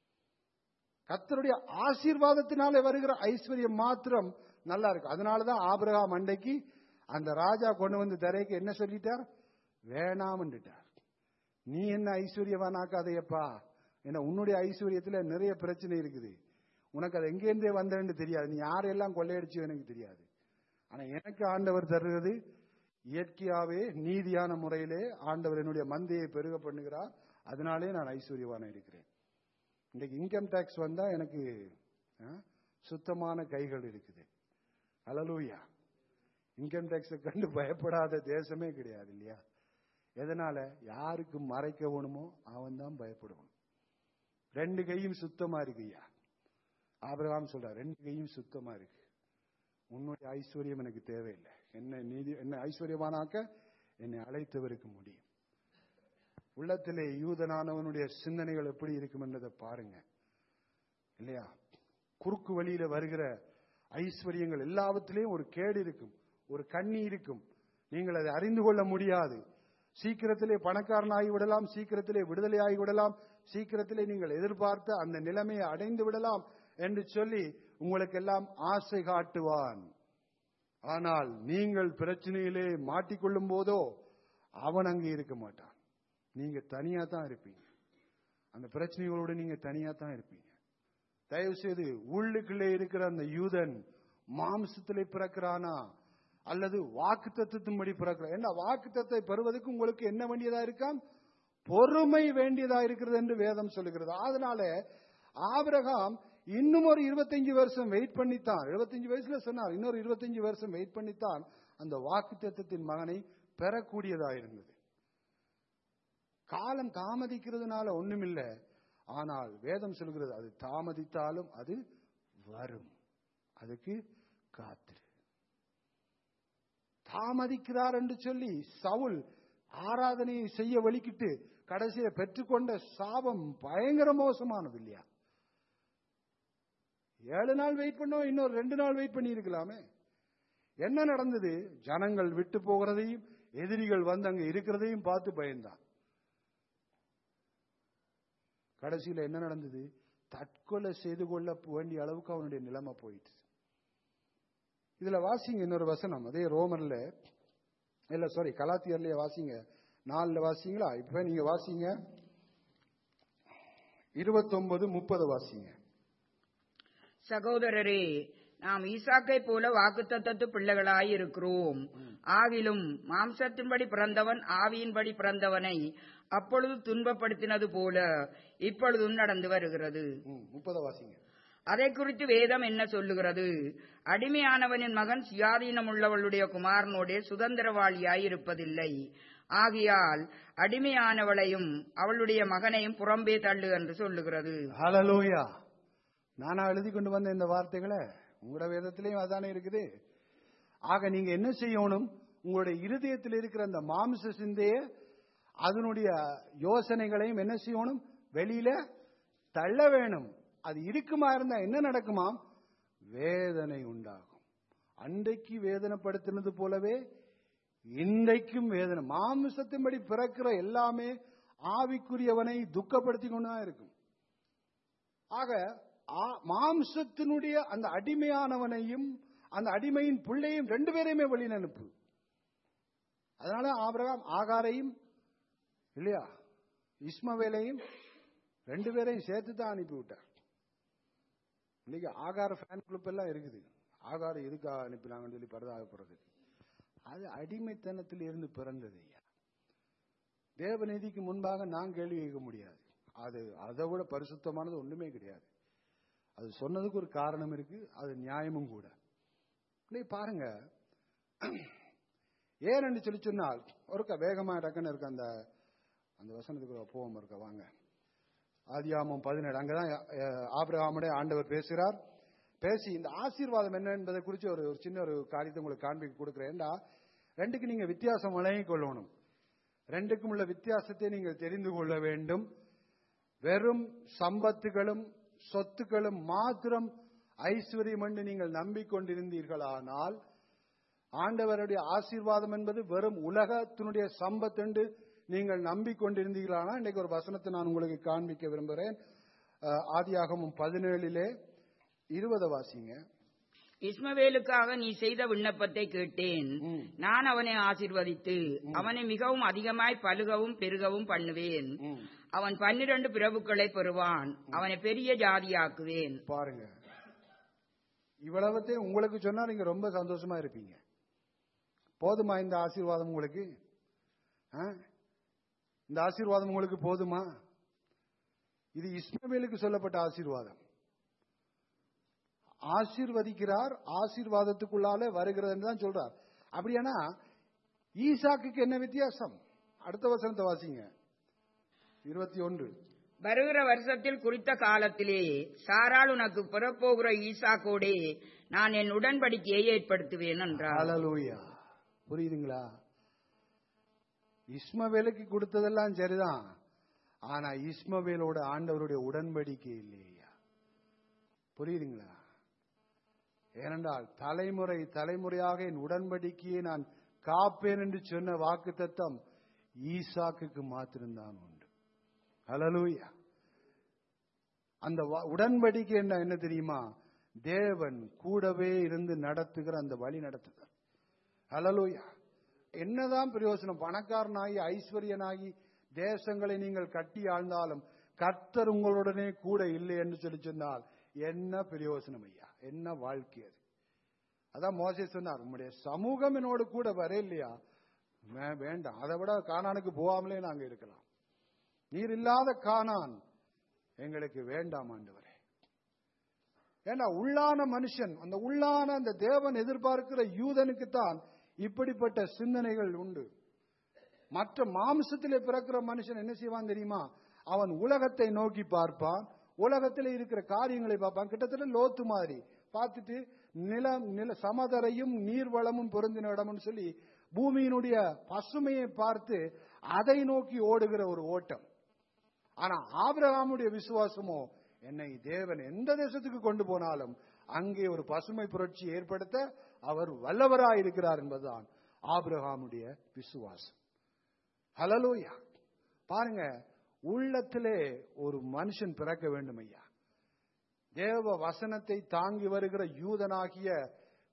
கர்த்தருடைய ஆசீர்வாதத்தினாலே வருகிற ஐஸ்வர்யம் மாத்திரம் நல்லா இருக்கு அதனாலதான் ஆபிரகாம் அண்டைக்கு அந்த ராஜா கொண்டு வந்து தரைக்கு என்ன சொல்லிட்டார் வேணாம்ன்னுட்டார் நீ என்ன ஐஸ்வர்யவானாக்காதையப்பா ஏன்னா உன்னுடைய ஐஸ்வர்யத்துல நிறைய பிரச்சனை இருக்குது உனக்கு அது எங்கேருந்தே வந்தேன்னு தெரியாது நீ யாரெல்லாம் கொள்ளையடிச்சு எனக்கு தெரியாது ஆனா எனக்கு ஆண்டவர் தருகிறது இயற்கையாவே நீதியான முறையிலே ஆண்டவர் என்னுடைய மந்தையை பெருக பண்ணுகிறார் அதனாலே நான் ஐஸ்வர்யவான இருக்கிறேன் இன்னைக்கு இன்கம் டேக்ஸ் வந்தா எனக்கு ஆ, சுத்தமான கைகள் இருக்குது அலலூயா இன்கம் டேக்ஸை கண்டு பயப்படாத தேசமே கிடையாது இல்லையா எதனால யாருக்கு மறைக்க வேணுமோ அவன் தான் பயப்படுவான் ரெண்டு கையும் சுத்தமா இருக்குய்யா ஆபிரகாம் சொல்றார் ரெண்டு கையும் சுத்தமா இருக்கு உன்னுடைய ஐஸ்வர்யம் எனக்கு தேவையில்லை என்ன நீதி என்ன ஐஸ்வர்யமானாக்க என்னை அழைத்தவருக்கு முடியும் உள்ளத்திலே யூதனானவனுடைய சிந்தனைகள் எப்படி இருக்கும் என்றதை பாருங்க இல்லையா குறுக்கு வழியில வருகிற ஐஸ்வர்யங்கள் எல்லாவற்றிலையும் ஒரு கேடு இருக்கும் ஒரு கண்ணி இருக்கும் நீங்கள் அதை அறிந்து கொள்ள முடியாது சீக்கிரத்திலே பணக்காரனாகி விடலாம் சீக்கிரத்திலே விடுதலை ஆகி விடலாம் சீக்கிரத்திலே நீங்கள் எதிர்பார்த்த அந்த நிலைமையை அடைந்து விடலாம் என்று சொல்லி உங்களுக்கெல்லாம் ஆசை காட்டுவான் ஆனால் நீங்கள் பிரச்சனையிலே மாட்டிக்கொள்ளும் போதோ அவன் அங்கே இருக்க மாட்டான் நீங்க தனியா தான் இருப்பீங்க அந்த பிரச்சனைகளோடு நீங்க தனியா தான் இருப்பீங்க தயவு செய்து உள்ளுக்குள்ளே இருக்கிற அந்த யூதன் மாம்சத்திலே பிறக்கிறானா அல்லது வாக்கு தத்துவத்தின்படி பிறக்கிறான் ஏன்னா வாக்கு தத்துவத்தை பெறுவதற்கு உங்களுக்கு என்ன வேண்டியதா இருக்காம் பொறுமை வேண்டியதா இருக்கிறது என்று வேதம் சொல்லுகிறது அதனால ஆபிரகாம் இன்னும் ஒரு இருபத்தஞ்சு வருஷம் வெயிட் பண்ணித்தான் இருபத்தஞ்சு வயசுல சொன்னார் இன்னொரு இருபத்தஞ்சு வருஷம் வெயிட் பண்ணித்தான் அந்த வாக்கு தத்துவத்தின் மகனை பெறக்கூடியதா இருந்தது காலம் தாமதிக்கிறதுனால ஒண்ணுமில்ல ஆனால் வேதம் சொல்கிறது அது தாமதித்தாலும் அது வரும் அதுக்கு காத்திரு தாமதிக்கிறார் என்று சொல்லி சவுல் ஆராதனையை செய்ய வலிக்கிட்டு கடைசியில பெற்றுக்கொண்ட சாபம் பயங்கர மோசமானது இல்லையா ஏழு நாள் வெயிட் பண்ணோம் இன்னொரு ரெண்டு நாள் வெயிட் பண்ணி இருக்கலாமே என்ன நடந்தது ஜனங்கள் விட்டு போகிறதையும் எதிரிகள் வந்து அங்க இருக்கிறதையும் பார்த்து பயந்தான் கடைசியில என்ன நடந்தது தற்கொலை செய்து கொள்ள வேண்டிய அளவுக்கு அவனுடைய நிலைமை போயிடுச்சு இதுல வாசிங்க இன்னொரு வசனம் அதே ரோமர்ல இல்ல சாரி கலாத்தியர்லயே வாசிங்க நாலுல வாசிங்களா இப்ப நீங்க வாசிங்க இருபத்தொன்பது முப்பது வாசிங்க சகோதரரே நாம் ஈசாக்கை போல வாக்குத்தத்தத்து பிள்ளைகளாய் இருக்கிறோம் ஆகிலும் மாம்சத்தின்படி பிறந்தவன் ஆவியின்படி பிறந்தவனை அப்பொழுது துன்பப்படுத்தினது போல இப்பொழுதும் நடந்து வருகிறது ம், முப்பது வாசிங்க அதை குறித்து வேதம் என்ன சொல்லுகிறது அடிமையானவனின் மகன் சுயாதீனம் உள்ளவளுடைய குமாரனோடே சுதந்திரவாளியாய் இருப்பதில்லை ஆகையால் அடிமையானவளையும் அவளுடைய மகனையும் புறம்பே தள்ளு என்று சொல்லுகிறது ஹalleluya நானா எழுதி கொண்டு வந்த இந்த வார்த்தைகளை உங்களோட வேதத்திலையும் அதானே இருக்குது ஆக நீங்க என்ன செய்யணும் உங்களுடைய இருதயத்தில் இருக்கிற அந்த மாம்ச சிந்தைய அதனுடைய யோசனைகளையும் என்ன செய்யணும் வெளியில தள்ள வேணும் அது இருக்குமா இருந்தா என்ன நடக்குமாம் வேதனை உண்டாகும் அன்றைக்கு வேதனைப்படுத்தினது போலவே இன்றைக்கும் வேதனை மாமிசத்தின்படி பிறக்கிற எல்லாமே ஆவிக்குரியவனை துக்கப்படுத்தி கொண்டுதான் இருக்கும் ஆக ஆ- மாம்சத்தினுடைய அந்த அடிமையானவனையும் அந்த அடிமையின் பிள்ளையும் ரெண்டு பேரையுமே வெளியில் அனுப்பு அதனால ஆபிரகாம் ஆகாரையும் இல்லையா இஸ்மவேலையும் ரெண்டு பேரையும் சேர்த்து தான் அனுப்பி விட்டார் இன்னைக்கு ஆகார ஃபேன் குரூப் எல்லாம் இருக்குது ஆகாரம் எதுக்காக அனுப்பினாங்கன்னு சொல்லி பரதாகப்படுறதுக்கு அது அடிமைத்தனத்தில் இருந்து பிறந்தது ஐயா தேவநீதிக்கு முன்பாக நான் கேள்வி கேட்க முடியாது அது அதை விட பரிசுத்தமானது ஒண்ணுமே கிடையாது அது சொன்னதுக்கு ஒரு காரணம் இருக்கு அது நியாயமும் கூட இன்னைக்கு பாருங்க ஏன்னு சொல்லி சொன்னால் ஒருக்க வேகமா டக்குன்னு இருக்கு அந்த அந்த வசனத்துக்கு ஒரு போவோம் இருக்க வாங்க ஆதியாமம் பதினேழு அங்கதான் அஹ், ஆபிரகாமுடைய ஆண்டவர் பேசுகிறார் பேசி இந்த ஆசீர்வாதம் என்ன என்பதை குறித்து ஒரு ஒரு சின்ன ஒரு காரியத்தை உங்களுக்கு காண்பிக்க கொடுக்கிறேன்டா ரெண்டுக்கு நீங்க வித்தியாசம் வழங்கிக் கொள்ளணும் ரெண்டுக்கும் உள்ள வித்தியாசத்தை நீங்கள் தெரிந்து கொள்ள வேண்டும் வெறும் சம்பத்துகளும் சொத்துக்களும் மாத்திரம் ஐஸ்வர்யம் என்று நீங்கள் நம்பிக்கொண்டிருந்தீர்களானால் ஆண்டவருடைய ஆசீர்வாதம் என்பது வெறும் உலகத்தினுடைய சம்பத் என்று நீங்கள் நம்பிக்கொண்டிருந்தீர்களானால் இன்னைக்கு ஒரு வசனத்தை நான் உங்களுக்கு காண்பிக்க விரும்புகிறேன் அஹ், ஆதியாகமம் பதினேழிலே இருபது வாசிங்க இஸ்மவேலுக்காக நீ செய்த விண்ணப்பத்தை கேட்டேன் ம். நான் அவனை ஆசீர்வதித்து அவனை மிகவும் அதிகமாய் பலுகவும் பெருகவும் பண்ணுவேன் ம். அவன் பன்னிரண்டு பிரபுக்களை பெறுவான் அவனை பெரிய ஜாதியாக்குவேன் பாருங்க இவ்வளவத்தையும் உங்களுக்கு சொன்னா நீங்க ரொம்ப சந்தோஷமா இருப்பீங்க போதுமா இந்த ஆசீர்வாதம் உங்களுக்கு ஆ? இந்த ஆசீர்வாதம் உங்களுக்கு போதுமா இது இஸ்மவேலுக்கு சொல்லப்பட்ட ஆசீர்வாதம் ஆசீர்வதிக்கிறார் ஆசீர்வாதத்துக்குள்ளால வருகிறதுன்னு தான் சொல்றார் அப்படியானா ஈசாக்குக்கு என்ன வித்தியாசம் அடுத்த வசனத்தை வாசிங்க இருபத்தி ஒன்று வருகிற வருஷத்தில் குறித்த காலத்திலே சாராள் உனக்கு பிறப்போகிற ஈசாக்கோடே நான் என் உடன்படிக்கையை ஏற்படுத்துவேன் என்றார் ஹalleluya புரியுதுங்களா இஸ்மவேலுக்கு கொடுத்ததெல்லாம் சரிதான் ஆனா இஸ்மவேலோட ஆண்டவருடைய உடன்படிக்கை இல்லையா புரியுதுங்களா ஏனென்றால் தலைமுறை தலைமுறையாக என் உடன்படிக்கையை நான் காப்பேன் என்று சொன்ன வாக்கு தத்தம் ஈசாக்குக்கு மாத்திரம்தான் உண்டு ஹalleluya அந்த வ- உடன்படிக்கை என்ன என்ன தெரியுமா தேவன் கூடவே இருந்து நடத்துகிற அந்த வழி நடத்துதல் ஹalleluya என்னதான் பிரயோசனம் பணக்காரனாகி ஐஸ்வர்யனாகி தேசங்களை நீங்கள் கட்டி ஆழ்ந்தாலும் கர்த்தர் உங்களுடனே கூட இல்லை என்று சொல்லி சொன்னால் என்ன பிரயோசனம் ஐயா என்ன வாழ்க்கை அது அதான் மோசே சொன்னார் உம்முடைய சமூகம் என்னோடு கூட வர இல்லையா வே- வேண்டாம் அதை விட கானானுக்கு போகாமலே நாங்க இருக்கலாம் நீர் இல்லாத கானான் எங்களுக்கு வேண்டாம் ஆண்டவரே ஏன்னா உள்ளான மனுஷன் அந்த உள்ளான அந்த தேவன் எதிர்பார்க்கிற யூதனுக்கு தான் இப்படிப்பட்ட சிந்தனைகள் உண்டு மற்ற மாம்சத்திலே பிறக்கிற மனுஷன் என்ன செய்வான் தெரியுமா அவன் உலகத்தை நோக்கி பார்ப்பான் உலகத்தில் இருக்கிற காரியங்களை பார்ப்பான் கிட்டத்தட்ட லோத்து மாதிரி பார்த்துட்டு நிலம் நில சமதரையும் நீர்வளமும் பொருந்தின இடம்னு சொல்லி பூமியினுடைய பசுமையை பார்த்து அதை நோக்கி ஓடுகிற ஒரு ஓட்டம் ஆனா ஆபிரகாமுடைய விசுவாசமோ என்னை தேவன் எந்த தேசத்துக்கு கொண்டு போனாலும் அங்கே ஒரு பசுமை புரட்சி ஏற்படுத்த அவர் வல்லவராயிருக்கிறார் என்பதுதான் ஆபிரகாமுடைய விசுவாசம் ஹலலூயா பாருங்க உள்ளத்திலே ஒரு மனுஷன் பிறக்க வேண்டும் ஐயா தேவ வசனத்தை தாங்கி வருகிற யூதனாகிய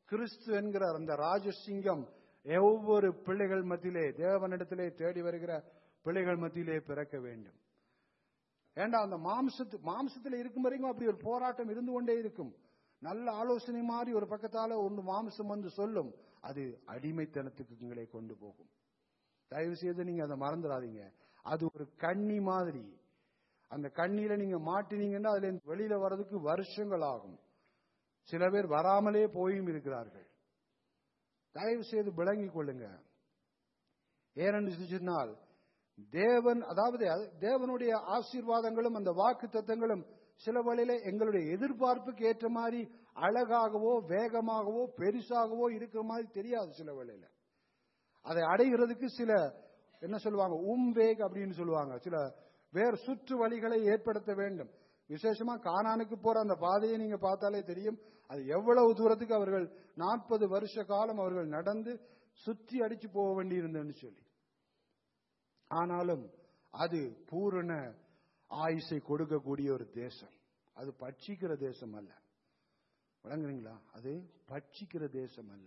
கிறிஸ்து என்கிற அந்த ராஜசிங்கம் ஒவ்வொரு பிள்ளைகள் மத்தியிலே தேவனிடத்திலே தேடி வருகிற பிள்ளைகள் மத்தியிலே பிறக்க வேண்டும் ஏண்டா அந்த மாம்சத்து மாம்சத்தில் இருக்கும் வரைக்கும் அப்படி ஒரு போராட்டம் இருந்து கொண்டே இருக்கும் நல்ல ஆலோசனை மாதிரி ஒரு பக்கத்தால ஒன்று மாம்சம் வந்து சொல்லும் அது அடிமைத்தனத்துக்கு உங்களை கொண்டு போகும் தயவு செய்து நீங்க அதை மறந்துடாதீங்க அது ஒரு கண்ணி மாதிரி அந்த கண்ணியில நீங்க மாட்டினீங்கன்னா அதுல இருந்து வெளியில வர்றதுக்கு வருஷங்கள் ஆகும் சில பேர் வராமலே போயும் இருக்கிறார்கள் தயவு செய்து விளங்கிக் கொள்ளுங்க ஏனென்று சொன்னால் தேவன் அதாவது அது- தேவனுடைய ஆசீர்வாதங்களும் அந்த வாக்கு தத்தங்களும் சில வழியில எங்களுடைய எதிர்பார்ப்புக்கு ஏற்ற மாதிரி அழகாகவோ வேகமாகவோ பெருசாகவோ இருக்கிற மாதிரி தெரியாது சில வேளையில அதை அடைகிறதுக்கு சில என்ன சொல்லுவாங்க உம்வேக் அப்படின்னு சொல்லுவாங்க சில வேறு சுற்று வழிகளை ஏற்படுத்த வேண்டும் விசேஷமா கானானுக்கு போற அந்த பாதையை நீங்க பார்த்தாலே தெரியும் அது எவ்வளவு தூரத்துக்கு அவர்கள் நாற்பது வருஷ காலம் அவர்கள் நடந்து சுற்றி அடிச்சு போக வேண்டியிருந்ததுன்னு சொல்லி ஆனாலும் அது பூரண ஆயுசை கொடுக்கக்கூடிய ஒரு தேசம் அது பட்சிக்கிற தேசம் அல்ல விளங்குறீங்களா அது பட்சிக்கிற தேசம் அல்ல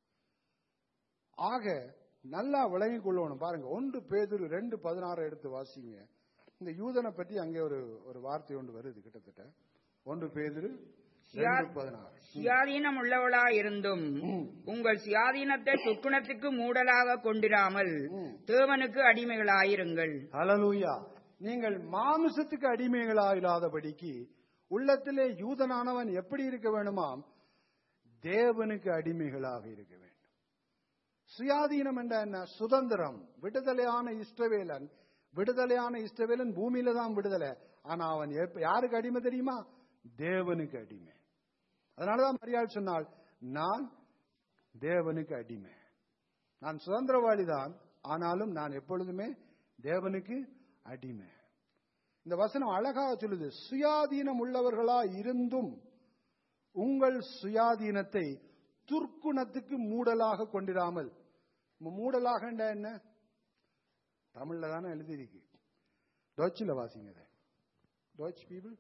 ஆக நல்லா விளங்கிக் கொள்ளணும் பாருங்க ஒன்று பேதுரு ரெண்டு பதினாறு எடுத்து வாசிங்க இந்த யூதனை பற்றி அங்கே ஒரு ஒரு வார்த்தை ஒன்று வருது கிட்டத்தட்ட ஒன்று பேதுரு ரெண்டு பதினாறு சுயாதீனம் உள்ளவளா இருந்தும் உங்கள் சுயாதீனத்தை துக்குணத்துக்கு மூடலாக கொண்டிராமல் தேவனுக்கு அடிமைகளாயிருங்கள் ஹalleluya நீங்கள் மாமிசத்துக்கு அடிமைகளாயில்லாதபடிக்கு உள்ளத்திலே யூதனானவன் எப்படி இருக்க வேணுமாம் தேவனுக்கு அடிமைகளாக இருக்க வேண்டும் சுயாதீனம் என்ற என்ன சுதந்திரம் விடுதலையான இஷ்டவேலன் விடுதலையான இஷ்டவேலன் பூமியில தான் விடுதலை ஆனா அவன் எப்ப- யாருக்கு அடிமை தெரியுமா தேவனுக்கு அடிமை அதனாலதான் மரியாள் சொன்னாள் நான் தேவனுக்கு அடிமை நான் சுதந்திரவாளி தான் ஆனாலும் நான் எப்பொழுதுமே தேவனுக்கு அடிமை இந்த வசனம் அழகாக சொல்லுது சுயாதீனம் உள்ளவர்களா இருந்தும் உங்கள் சுயாதீனத்தை துர்க்குணத்துக்கு மூடலாக கொண்டிராமல் மு- மூடலாக என்ன தமிழ்ல தானே எழுதியிருக்கு டொச்சில் வாசிங்க அதை டொச் பீப்புள்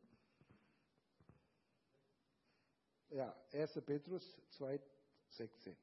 Ja, 1. Petrus 2, 16.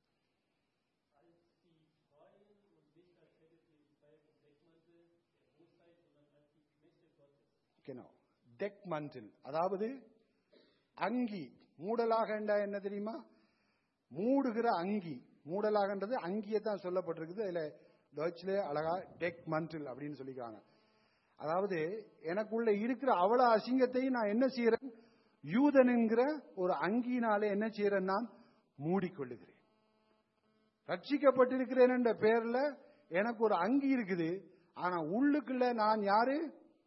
Genau. டெக்மண்டில் அதாவது அங்கி மூடலாக என்றா என்ன தெரியுமா மூடுகிற அங்கி மூடலாகன்றது அங்கியை தான் சொல்லப்பட்டிருக்குது அதுல டொச்சிலே அழகா டெக் மண்டில் அப்படின்னு சொல்லிக்கிறாங்க அதாவது எனக்குள்ள இருக்கிற அவ்வளவு அசிங்கத்தையும் நான் என்ன செய்யறேன் யூதன் என்கிற ஒரு அங்கியினாலே என்ன செய்யறேன் நான் மூடிக்கொள்ளுகிறேன் ரட்சிக்கப்பட்டிருக்கிறேன் என்ற பேர்ல எனக்கு ஒரு அங்கி இருக்குது ஆனா உள்ளுக்குள்ள நான் யாரு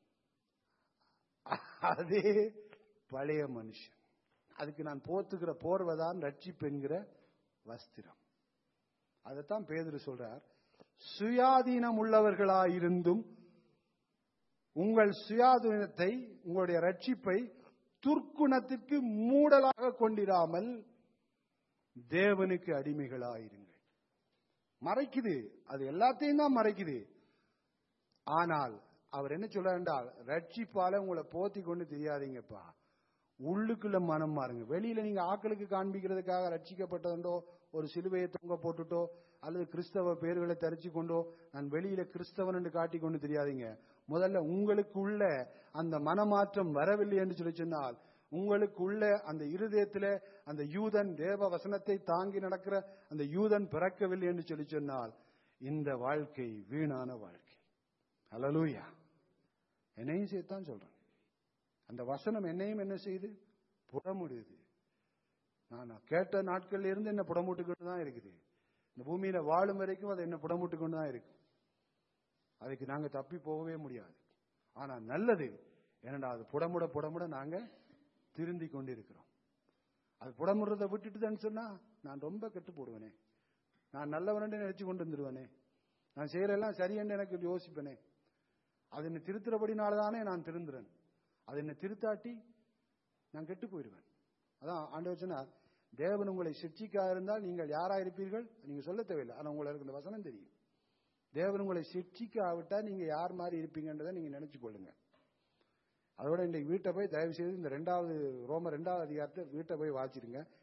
அதே பழைய மனுஷன் அதுக்கு நான் போத்துக்கிற போர்வைதான் ரட்சிப்பு என்கிற வஸ்திரம் அதைத்தான் பேதுரு சொல்றார் சுயாதீனம் உள்ளவர்களாயிருந்தும் உங்கள் சுயாதீனத்தை உங்களுடைய ரட்சிப்பை துர்க்குணத்திற்கு மூடலாக கொண்டிராமல் தேவனுக்கு அடிமைகளாயிருங்கள் மறைக்குது அது எல்லாத்தையும் தான் மறைக்குது ஆனால் அவர் என்ன சொல்றார் என்றால் ரட்சிப்பால உங்களை போத்தி கொண்டு தெரியாதீங்கப்பா உள்ளுக்குள்ள மனம் மாறுங்க வெளியில நீங்க ஆக்களுக்கு காண்பிக்கிறதுக்காக ரட்சிக்கப்பட்டதுண்டோ ஒரு சிலுவையை தொங்க போட்டுட்டோ அல்லது கிறிஸ்தவ பேர்களை தரிச்சு கொண்டோ நான் வெளியில கிறிஸ்தவன் என்று காட்டிக் கொண்டு தெரியாதீங்க முதல்ல உங்களுக்குள்ள அந்த மனமாற்றம் வரவில்லை என்று சொல்லி சொன்னால் உங்களுக்குள்ள அந்த இருதயத்தில அந்த யூதன் தேவ வசனத்தை தாங்கி நடக்கிற அந்த யூதன் பிறக்கவில்லை என்று சொல்லி சொன்னால் இந்த வாழ்க்கை வீணான வாழ்க்கை ஹalleluya என்னையும் சேர்த்தான் சொல்றேன் அந்த வசனம் என்னையும் என்ன செய்யுது புடமுடுது நான் கேட்ட நாட்கள்ல இருந்து என்ன புடமுட்டுக்கிட்டு தான் இருக்குது இந்த பூமியில வாழும் வரைக்கும் அது என்ன புடமுட்டுக்கொண்டு தான் இருக்கு அதுக்கு நாங்க தப்பி போகவே முடியாது ஆனா நல்லது ஏன்னா அது புடமுட புடமுட நாங்க திருந்தி கொண்டு இருக்கிறோம் அது புடமுடுறதை விட்டுட்டுதான்னு சொன்னா நான் ரொம்ப கெட்டு போடுவேனே நான் நல்லவனே நினைச்சு கொண்டு வந்துருவேனே நான் செய்யறெல்லாம் சரியென்று எனக்கு யோசிப்பேனே அது என்ன திருத்துறபடினாலதானே நான் திருந்துறேன் அது என்ன திருத்தாட்டி நான் கெட்டு போயிடுவேன் அதான் ஆண்டவர் சொன்னார் தேவன் உங்களை சிக்ஷிக்கா இருந்தால் நீங்கள் யாரா இருப்பீர்கள் நீங்க சொல்ல தேவையில்லை ஆனா உங்களுக்கு இந்த வசனம் தெரியும் தேவன் உங்களை சிக்ஷிக்காவிட்டா நீங்க யார் மாதிரி இருப்பீங்கன்றதை நீங்க நினைச்சு கொள்ளுங்க அதோட இன்றைக்கு வீட்டை போய் தயவு செய்து இந்த ரெண்டாவது ரோம ரெண்டாவது அதிகாரத்தை வீட்டை போய் வாசிருங்க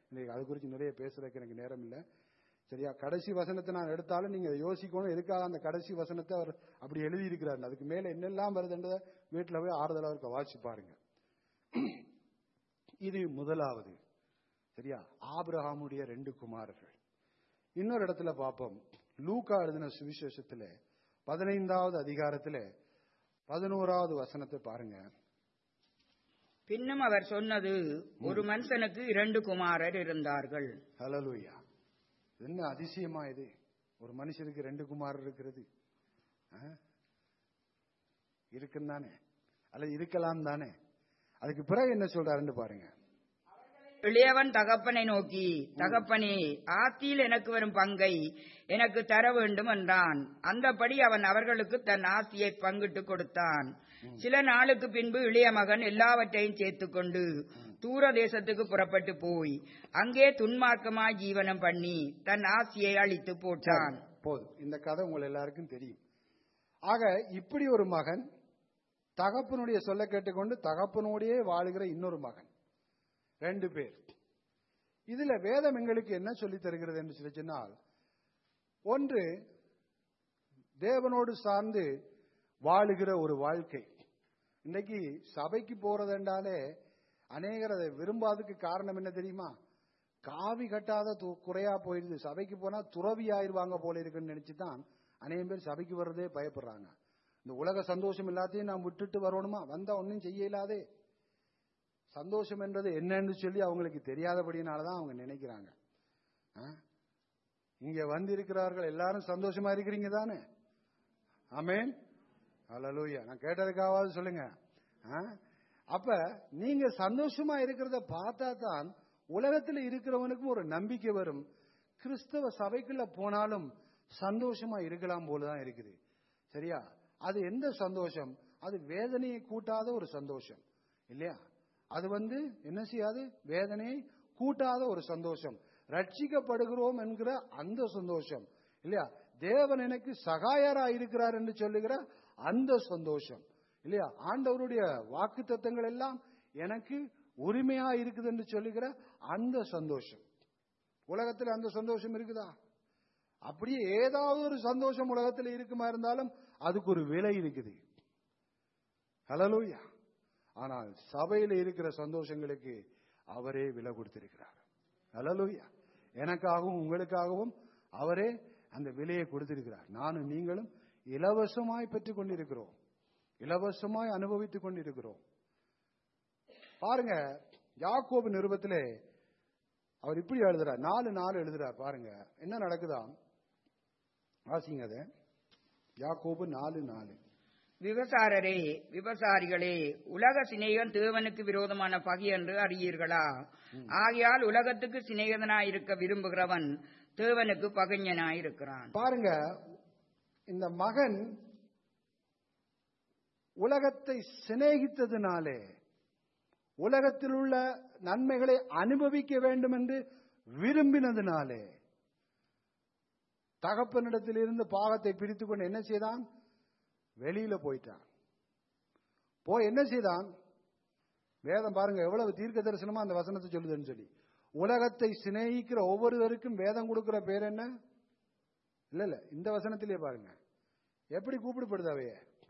இன்னைக்கு அது குறித்து நிறைய பேசுறதுக்கு எனக்கு நேரம் இல்லை சரியா கடைசி வசனத்தை நான் எடுத்தாலும் நீங்க அதை யோசிக்கணும் எதுக்காக அந்த கடைசி வசனத்தை அவர் அப்படி எழுதி இருக்கிறார் அதுக்கு மேல என்னெல்லாம் வருதுன்றத வீட்டுல போய் ஆறுதலா இருக்க வாசி பாருங்க இது முதலாவது சரியா ஆபிரகாமுடைய ரெண்டு குமாரர்கள் இன்னொரு இடத்துல பார்ப்போம் லூக்கா எழுதின சுவிசேஷத்துல பதினைந்தாவது அதிகாரத்துல பதினோராவது வசனத்தை பாருங்க பின்னும் அவர் சொன்னது ஒரு மனுஷனுக்கு இரண்டு குமாரர் இருந்தார்கள் ஹலலூயா என்ன அதிசயமா இது ஒரு மனுஷனுக்கு ரெண்டு குமாரர் இருக்கிறது ஆ? இருக்குன்னு தானே அல்லது இருக்கலாம் தானே அதுக்கு பிறகு என்ன சொல்றாருன்னு பாருங்க இளையவன் தகப்பனை நோக்கி தகப்பனே ஆத்தியில் எனக்கு வரும் பங்கை எனக்கு தர வேண்டும் என்றான் அந்தபடி அவன் அவர்களுக்கு தன் ஆசியை பங்கிட்டு கொடுத்தான் சில நாளுக்கு பின்பு இளைய மகன் எல்லாவற்றையும் சேர்த்துக்கொண்டு தூர தேசத்துக்கு புறப்பட்டு போய் அங்கே துன்மார்க்கமாய் ஜீவனம் பண்ணி தன் ஆசியை அழித்து போட்டான் போதும் இந்த கதை உங்கள் எல்லாருக்கும் தெரியும் ஆக இப்படி ஒரு மகன் தகப்பனுடைய சொல்ல கேட்டுக்கொண்டு தகப்பனோடையே வாழுகிற இன்னொரு மகன் ரெண்டு பேர் இதுல வேதம் எங்களுக்கு என்ன சொல்லித் தருகிறது என்று சொல்லி சொன்னால் ஒன்று தேவனோடு சார்ந்து வாழுகிற ஒரு வாழ்க்கை இன்னைக்கு சபைக்கு போறதுண்டாலே அநேகர் அதை விரும்பாததுக்கு காரணம் என்ன தெரியுமா காவி கட்டாத து- குறையா போயிடுது சபைக்கு போனா துறவி ஆயிருவாங்க போல இருக்குன்னு நினைச்சுதான் அநேகம் பேர் சபைக்கு வர்றதே பயப்படுறாங்க இந்த உலக சந்தோஷம் எல்லாத்தையும் நாம் விட்டுட்டு வரணுமா வந்தா ஒன்றும் செய்ய இயலாதே சந்தோஷம் என்றது என்னன்னு சொல்லி அவங்களுக்கு தெரியாதபடினாலதான் அவங்க நினைக்கிறாங்க ஆ? இங்க வந்திருக்கிறார்கள் எல்லாரும் சந்தோஷமா இருக்கிறீங்க தானே ஆமென் அல்லலூயா நான் கேட்டதுக்காவது சொல்லுங்க ஆ? அப்ப நீங்க சந்தோஷமா இருக்கிறத பார்த்தா தான் உலகத்துல இருக்கிறவனுக்கும் ஒரு நம்பிக்கை வரும் கிறிஸ்தவ சபைக்குள்ள போனாலும் சந்தோஷமா இருக்கலாம் போலதான் இருக்குது சரியா அது எந்த சந்தோஷம் அது வேதனையை கூட்டாத ஒரு சந்தோஷம் இல்லையா அது வந்து என்ன செய்யாது வேதனையை கூட்டாத ஒரு சந்தோஷம் ரட்சிக்கப்படுகிறோம் என்கிற அந்த சந்தோஷம் இல்லையா தேவன் எனக்கு சகாயரா இருக்கிறார் என்று சொல்லுகிற அந்த சந்தோஷம் இல்லையா ஆண்டவருடைய வாக்கு தத்தங்கள் எல்லாம் எனக்கு உரிமையா இருக்குது என்று சொல்லுகிற அந்த சந்தோஷம் உலகத்தில் அந்த சந்தோஷம் இருக்குதா அப்படியே ஏதாவது ஒரு சந்தோஷம் உலகத்தில் இருக்குமா இருந்தாலும் அதுக்கு ஒரு விலை இருக்குது ஹலலூயா ஆனால் சபையில் இருக்கிற சந்தோஷங்களுக்கு அவரே விலை கொடுத்திருக்கிறார் ஹலலூயா எனக்காகவும் உங்களுக்காகவும் அவரே அந்த விலையை கொடுத்திருக்கிறார் நானும் நீங்களும் இலவசமாய் பெற்றுக் கொண்டிருக்கிறோம் இலவசமாய் அனுபவித்துக் கொண்டிருக்கிறோம் பாருங்க யாக்கோபு நிருபத்திலே அவர் இப்படி எழுதுறார் நாலு நாலு எழுதுறார் பாருங்க என்ன நடக்குதா வாசிங்க அதை யாக்கோபு நாலு நாலு விபசாரரே விபசாரிகளே உலக சிநேகம் தேவனுக்கு விரோதமான பகை என்று அறியீர்களா ஆகையால் உலகத்துக்கு சிநேகிதனாயிருக்க விரும்புகிறவன் தேவனுக்கு பகைஞனாயிருக்கிறான் பாருங்க இந்த மகன் உலகத்தை சிநேகித்ததினாலே உலகத்தில் உள்ள நன்மைகளை அனுபவிக்க வேண்டும் என்று விரும்பினதினாலே தகப்பனிடத்தில் இருந்து பாகத்தை பிரித்துக் கொண்டு என்ன செய்தான் வெளியில போயிட்டான் போய் என்ன செய்தான் வேதம் பாருங்க எவ்வளவு தீர்க்க தரிசனமா அந்த வசனத்தை சொல்லுதுன்னு சொல்லி உலகத்தை சிநேகிக்கிற ஒவ்வொருவருக்கும் வேதம் கொடுக்கிற பேர் என்ன இல்ல இல்ல இந்த வசனத்திலே பாருங்க எப்படி கூப்பிடுப்படுது அவைய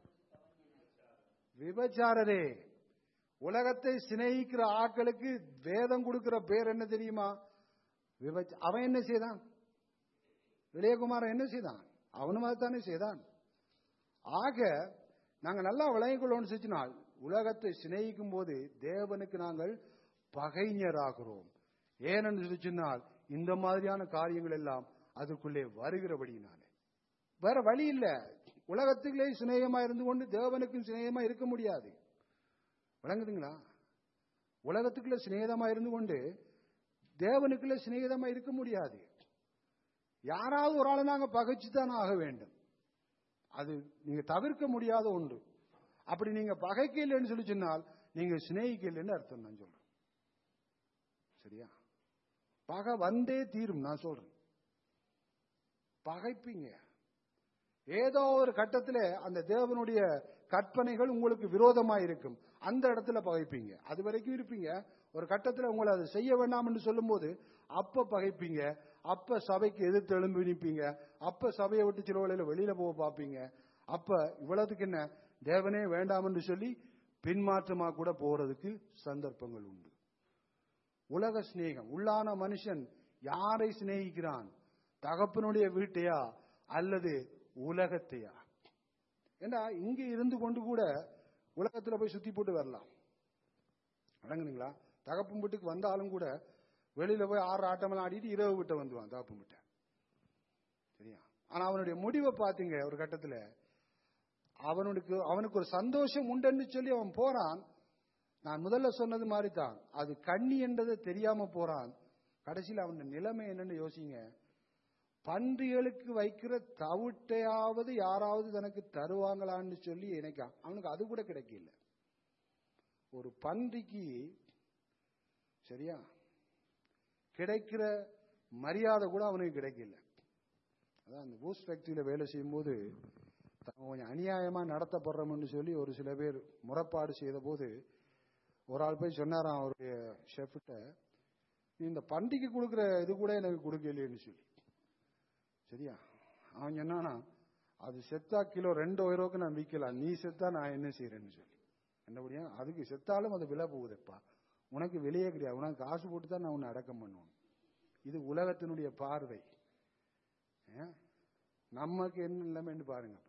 விபச்சாரரே உலகத்தை சிநேகிக்கிற ஆட்களுக்கு வேதம் கொடுக்கிற பேர் என்ன தெரியுமா விபச்ச அவன் என்ன செய்தான் இளையகுமாரன் என்ன செய்தான் அவனும் அதுதானே செய்தான் ஆக நாங்க நல்லா விளங்கிக் கொள்ளணும்னு செஞ்சினால் உலகத்தை சிநேகிக்கும் போது தேவனுக்கு நாங்கள் பகைஞராகிறோம் ஏனென்று சொல்லி சொன்னால் இந்த மாதிரியான காரியங்கள் எல்லாம் அதுக்குள்ளே வருகிறபடியினாலே வேற வழி இல்ல உலகத்துக்குள்ளே சிநேகமா இருந்து கொண்டு தேவனுக்கும் சிநேகமா இருக்க முடியாது விளங்குதுங்களா உலகத்துக்குள்ள சிநேகமா இருந்து கொண்டு தேவனுக்குள்ள சிநேகிதமா இருக்க முடியாது யாராவது ஒரு ஆளை நாங்க பகைச்சுதான் ஆக வேண்டும் அது நீங்க தவிர்க்க முடியாத ஒன்று அப்படி நீங்க பகைக்க இல்லைன்னு சொல்லி சொன்னால் நீங்க சிநேகிக்க இல்லைன்னு அர்த்தம் நான் சொல்றேன் சரியா பகை வந்தே தீரும் நான் சொல்றேன் பகைப்பீங்க ஏதோ ஒரு கட்டத்தில் அந்த தேவனுடைய கற்பனைகள் உங்களுக்கு விரோதமா இருக்கும் அந்த இடத்துல பகைப்பீங்க அது வரைக்கும் இருப்பீங்க ஒரு கட்டத்துல உங்களை அதை செய்ய வேண்டாம்னு சொல்லும்போது அப்ப பகைப்பீங்க அப்ப சபைக்கு எதிர்த்து எழும்பி நிற்பீங்க அப்ப சபையை விட்டு சில வேளையில வெளியில போக பார்ப்பீங்க அப்ப இவ்வளவுக்கு என்ன தேவனே வேண்டாம் என்று சொல்லி பின்மாற்றமா கூட போறதுக்கு சந்தர்ப்பங்கள் உண்டு உலக சிநேகம் உள்ளான மனுஷன் யாரை சிநேகிக்கிறான் தகப்பனுடைய வீட்டையா அல்லது உலகத்தையா ஏண்டா இங்க இருந்து கொண்டு கூட உலகத்துல போய் சுத்தி போட்டு வரலாம் அடங்குனீங்களா தகப்பன் வீட்டுக்கு வந்தாலும் கூட வெளியில போய் ஆறு ஆட்டமெல்லாம் ஆடிட்டு இரவு விட்ட வந்துவான் தகப்பன் விட்ட சரியா ஆனா அவனுடைய முடிவை பாத்தீங்க ஒரு கட்டத்துல அவனுக்கு அவனுக்கு ஒரு சந்தோஷம் உண்டுன்னு சொல்லி அவன் போறான் நான் முதல்ல சொன்னது மாதிரி தான் அது கண்ணி என்றது தெரியாம போறான் கடைசியில் அவன் நிலைமை என்னன்னு யோசிங்க பன்றிகளுக்கு வைக்கிற தவிட்டையாவது யாராவது தனக்கு தருவாங்களான்னு சொல்லி நினைக்கான் அவனுக்கு அது கூட கிடைக்கல ஒரு பன்றிக்கு சரியா கிடைக்கிற மரியாதை கூட அவனுக்கு கிடைக்கல அதான் அந்த பூஸ் ஃபேக்டரியில வேலை செய்யும்போது தான் கொஞ்சம் அநியாயமா நடத்தப்படுறோம்னு சொல்லி ஒரு சில பேர் முறைப்பாடு செய்த போது ஒரு ஆள் போய் சொன்னாராம் அவருடைய ஷெஃப்ட்ட நீ இந்த பண்டிகை கொடுக்குற இது கூட எனக்கு கொடுக்கலையேன்னு சொல்லி சரியா அவன் சொன்னானா அது செத்தா கிலோ ரெண்டு ரூபாய்க்கு நான் விற்கலாம் நீ செத்தா நான் என்ன செய்யறேன்னு சொல்லி என்ன முடியும் அதுக்கு செத்தாலும் அது விலை போகுதுப்பா உனக்கு விலையே கிடையாது உனக்கு காசு போட்டு தான் நான் உன்னை அடக்கம் பண்ணுவேன் இது உலகத்தினுடைய பார்வை ஏன்? நமக்கு என்ன நிலைமைன்னு பாருங்கப்பா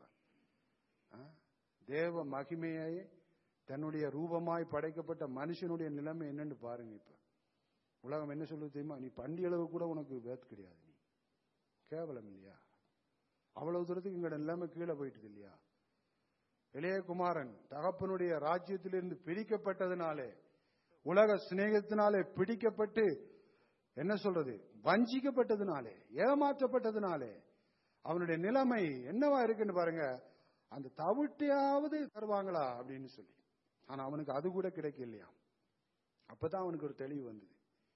ஆ? தேவ மகிமையை தன்னுடைய ரூபமாய் படைக்கப்பட்ட மனுஷனுடைய நிலைமை என்னன்னு பாருங்க இப்ப உலகம் என்ன சொல்லுது தெரியுமா நீ பண்டி அளவு கூட உனக்கு வேத் கிடையாது நீ கேவலம் இல்லையா அவ்வளவு தூரத்துக்கு எங்களோட நிலைமை கீழே போயிட்டது இல்லையா இளையகுமாரன் தகப்பனுடைய ராஜ்யத்திலிருந்து பிரிக்கப்பட்டதுனாலே உலக சிநேகத்தினாலே பிடிக்கப்பட்டு என்ன சொல்றது வஞ்சிக்கப்பட்டதுனாலே ஏமாற்றப்பட்டதுனாலே அவனுடைய நிலைமை என்னவா இருக்குன்னு பாருங்க அந்த தவிட்டையாவது தருவாங்களா அப்படின்னு சொல்லி ஆனா அவனுக்கு அது கூட கிடைக்கலையா அப்பதான் அவனுக்கு ஒரு தெளிவு வந்தது